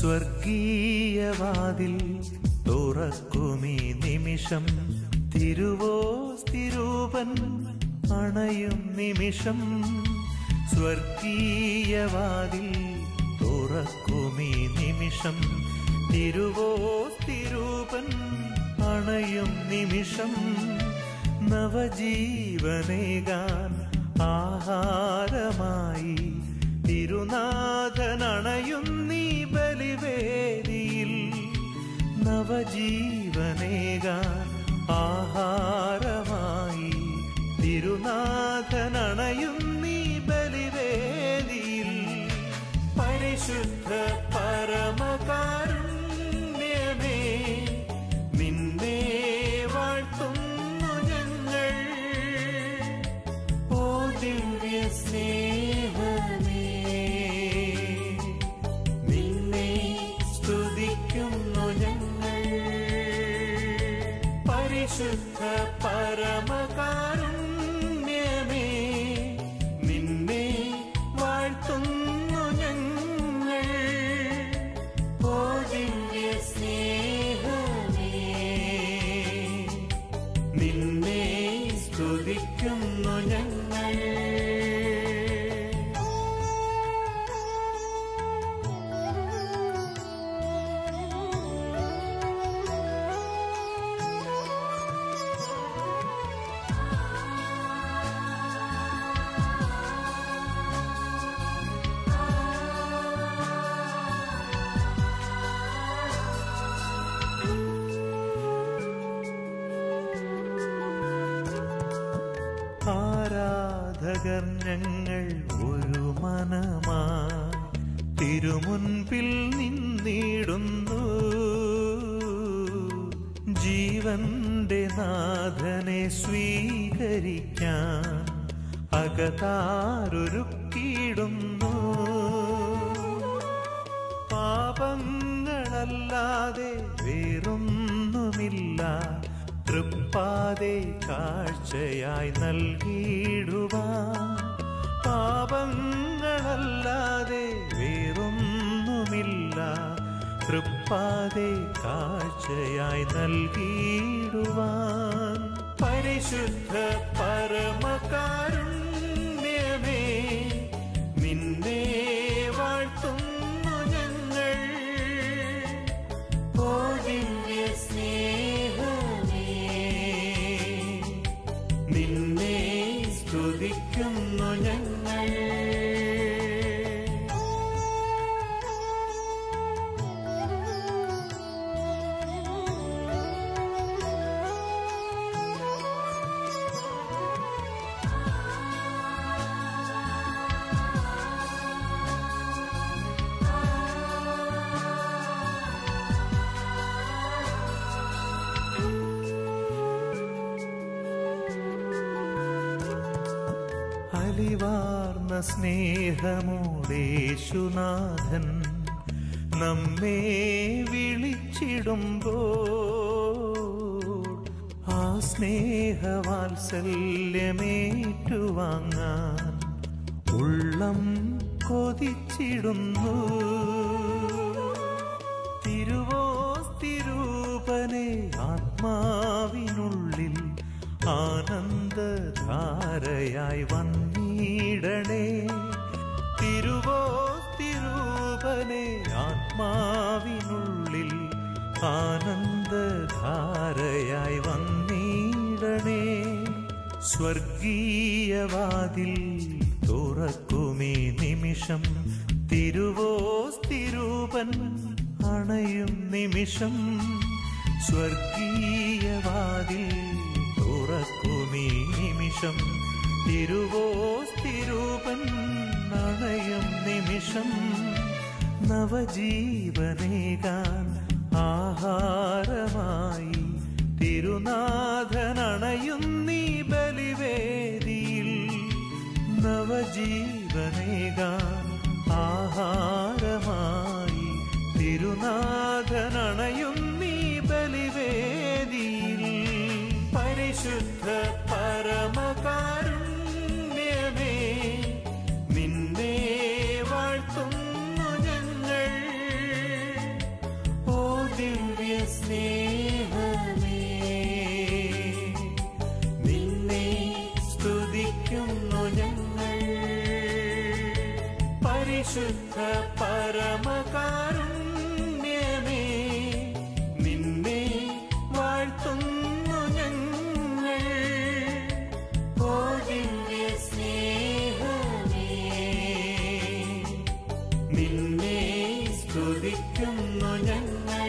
സ്വർഗീയവാതിൽ തുറക്കുമീ നിമിഷം തിരുവോസ്തിരൂപൻ അണയും നിമിഷം സ്വർഗീയവാതിൽ തുറക്കുമീ നിമിഷം തിരുവോസ്തിരൂപൻ അണയും നിമിഷം നവജീവനേകാൻ ആഹാരമായി തിരുനാഥനണയും നീ ബലിവേദിയിൽ നവജീവനേകാൻ ആഹാരമായി തിരുനാഥനണയും നീ ബലിവേദിയിൽ പരിശുദ്ധ പരമകാരുണ്യമേ നിന്നെ വാഴ്ത്തുന്നു ഞങ്ങൾ ഓ ദിവ്യ സ്നേഹമേ നിന്നെ സ്തുതിക്കുന്നു ഞങ്ങൾ പരിശുദ്ധ പരമകാരുണ്യമേ നിന്നെ വാഴ്ത്തുന്നു ഞങ്ങൾ ഓ ദിവ്യ സ്നേഹമേ നിന്നെ സ്തുതിക്കുന്നു ഞങ്ങൾ ആരാധകർ ഞങ്ങൾ ഒരു മനമായി തിരുമുൻപിൽ നിന്നിടുന്നു ജീവന്റെ നാഥനെ സ്വീകരിക്കാൻ അകതാരൊരുക്കിയിടുന്നു പാപങ്ങളല്ലാതെ വേറൊന്നുമില്ല തൃപ്പാതെ കാഴ്ചയായി നൽകിയിടുവാൻ പാപങ്ങളല്ലാതെ വേറൊന്നുമില്ല തൃപ്പാതെ കാഴ്ചയായി നൽകിയിടുവാൻ പരിശുദ്ധ പരമകാരുണ്യമേ നിന്നെ വാഴ്ത്തുന്നു ഞങ്ങൾ ഓ ദിവ്യ സ്നേഹമേ നിന്നെ സ്തുതിക്കുന്നു ഞങ്ങൾ അലിവാർന്ന സ്നേഹമോടേശുനാഥൻ നമ്മെ വിളിച്ചിടുമ്പോ ആ സ്നേഹവാത്സല്യമേറ്റുവാങ്ങാൻ ഉള്ളം കൊതിച്ചിടുന്നു തിരുവോസ്തിരൂപനെ ആത്മാവിനുള്ളിൽ ആനന്ദധാരയായി വന്നിടണേ തിരുവോസ്തിരൂപനെ ആത്മാവിനുള്ളിൽ ആനന്ദധാരയായി വന്നിടണേ സ്വർഗീയവാതിൽ തുറക്കുമീ നിമിഷം തിരുവോസ്തിരൂപൻ അണയും നിമിഷം സ്വർഗീയവാതിൽ തുറക്കുമീ നിമിഷം തിരുവോസ്തിരൂപൻ അണയും നിമിഷം നവജീവനേകാൻ ആഹാരമായി തിരുനാഥനണയും നീ ബലിവേദിയിൽ നവജീവനേകാൻ ആഹാരമായി തിരുനാഥനണയും നീ ബലിവേദിയിൽ പരിശുദ്ധ പരമകാരുണ്യമേ നിന്നെ വാഴ്ത്തുന്നു ഞങ്ങൾ പരിശുദ്ധ പരമകാരുണ്യമേ നിന്നെ വാഴ്ത്തുന്നു ഞങ്ങൾ ഓ ദിവ്യ സ്നേഹമേ നിന്നെ സ്തുതിക്കുന്നു ഞങ്ങൾ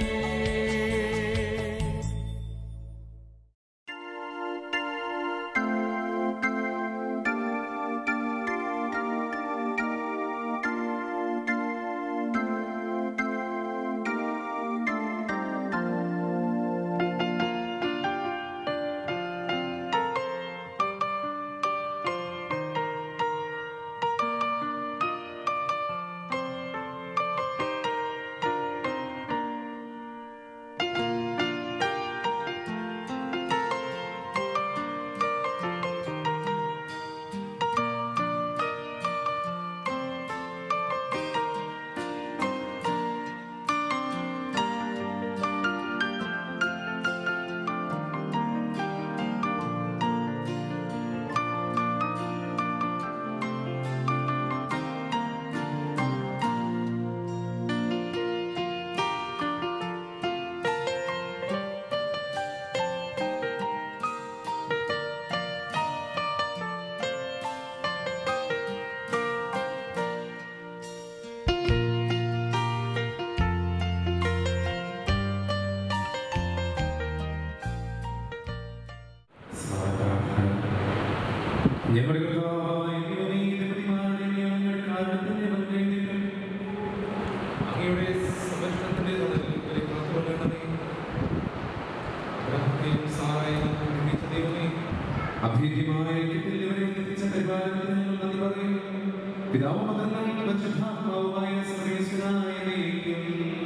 ഞങ്ങളുടെ കർത്താവായ ദൈവമേ, നിരവധിമായ ഞങ്ങളുടെ കാരണത്തിന്റെ വന്യതയും അങ്ങയുടെ സംരക്ഷണത്തിന്റെ തണലിൽ ഇവരെ കാത്തുകൊള്ളണമേ. അബ്രഹാത്തെയും സാറായെയും നിർമ്മിച്ച ദൈവമേ, അഭേദ്യമായ ഐക്യത്തിൽ ഇവരെ ഒന്നിപ്പിച്ച പരിപാലനത്തിന് ഞങ്ങൾ നന്ദി പറയുന്നു. പിതാവും പുത്രനും പരിശുദ്ധാത്മാവുമായ സർവേശ്വരനായ ദൈവമേ,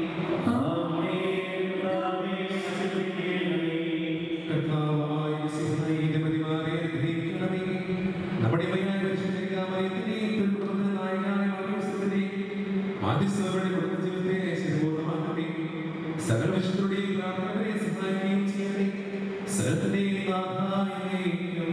കർത്താവായ മിശിഹായേ, നിരവധിമാരെ അനുഗ്രഹിക്കണമേ. നമ്മുടെ മയ്യായ പരിശുദ്ധമറിയത്തിനെയും തിരുക്കുടുംബത്തിന്റെ നായകനായ മാർഗ്ഗസ്ഥത്തിനെയും മാധ്യസ്ഥരുടെ കുടുംബജീവിതത്തെ ശരിപൂർണ്ണമാക്കട്ടെ. സകല വിശുദ്ധരുടെയും പ്രാർത്ഥനകളെ സഹായിക്കുകയും ചെയ്യട്ടെ സകലത്തിന്റെയും നാഥായേക്കും.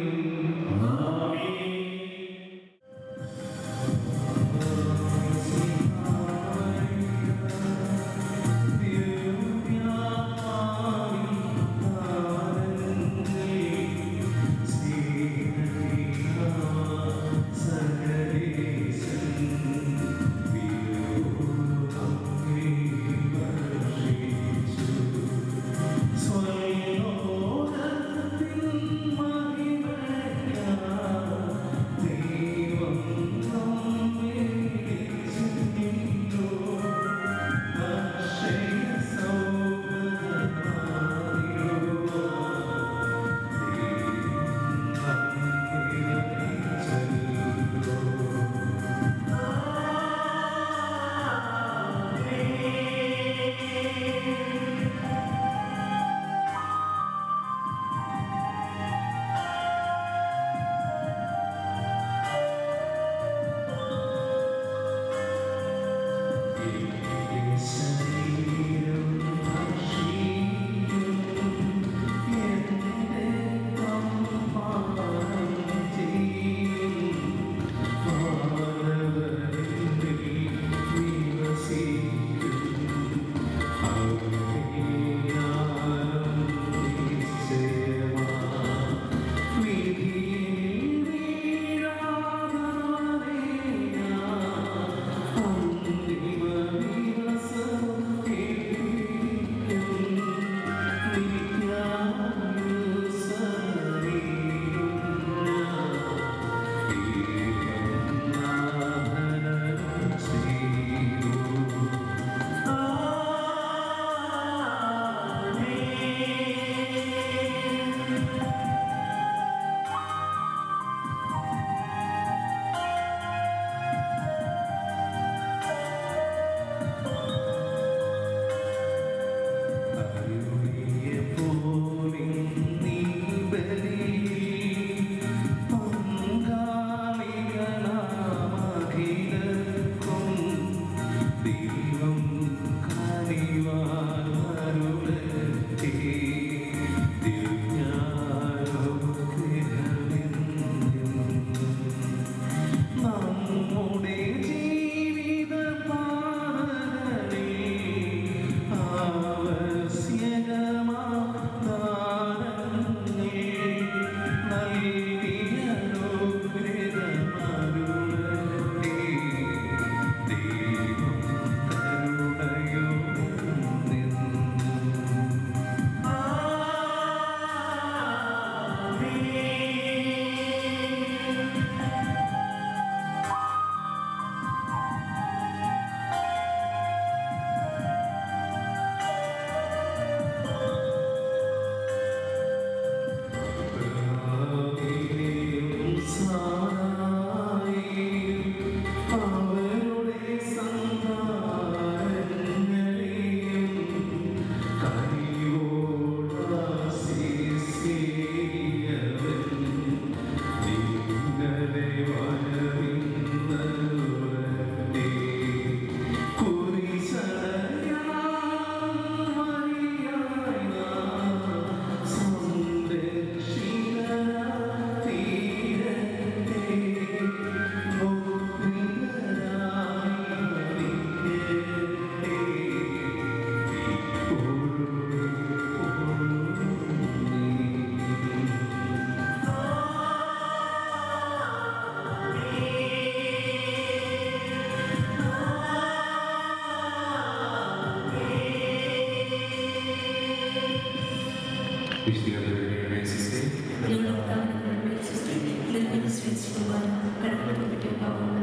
സ്വയം വിശദീകരണ സിസ്റ്റേ ഞങ്ങളുടെ കടന്നു വിശ്വസിച്ച് കടന്നു വിശ്വസിക്കുവാൻ കടന്നു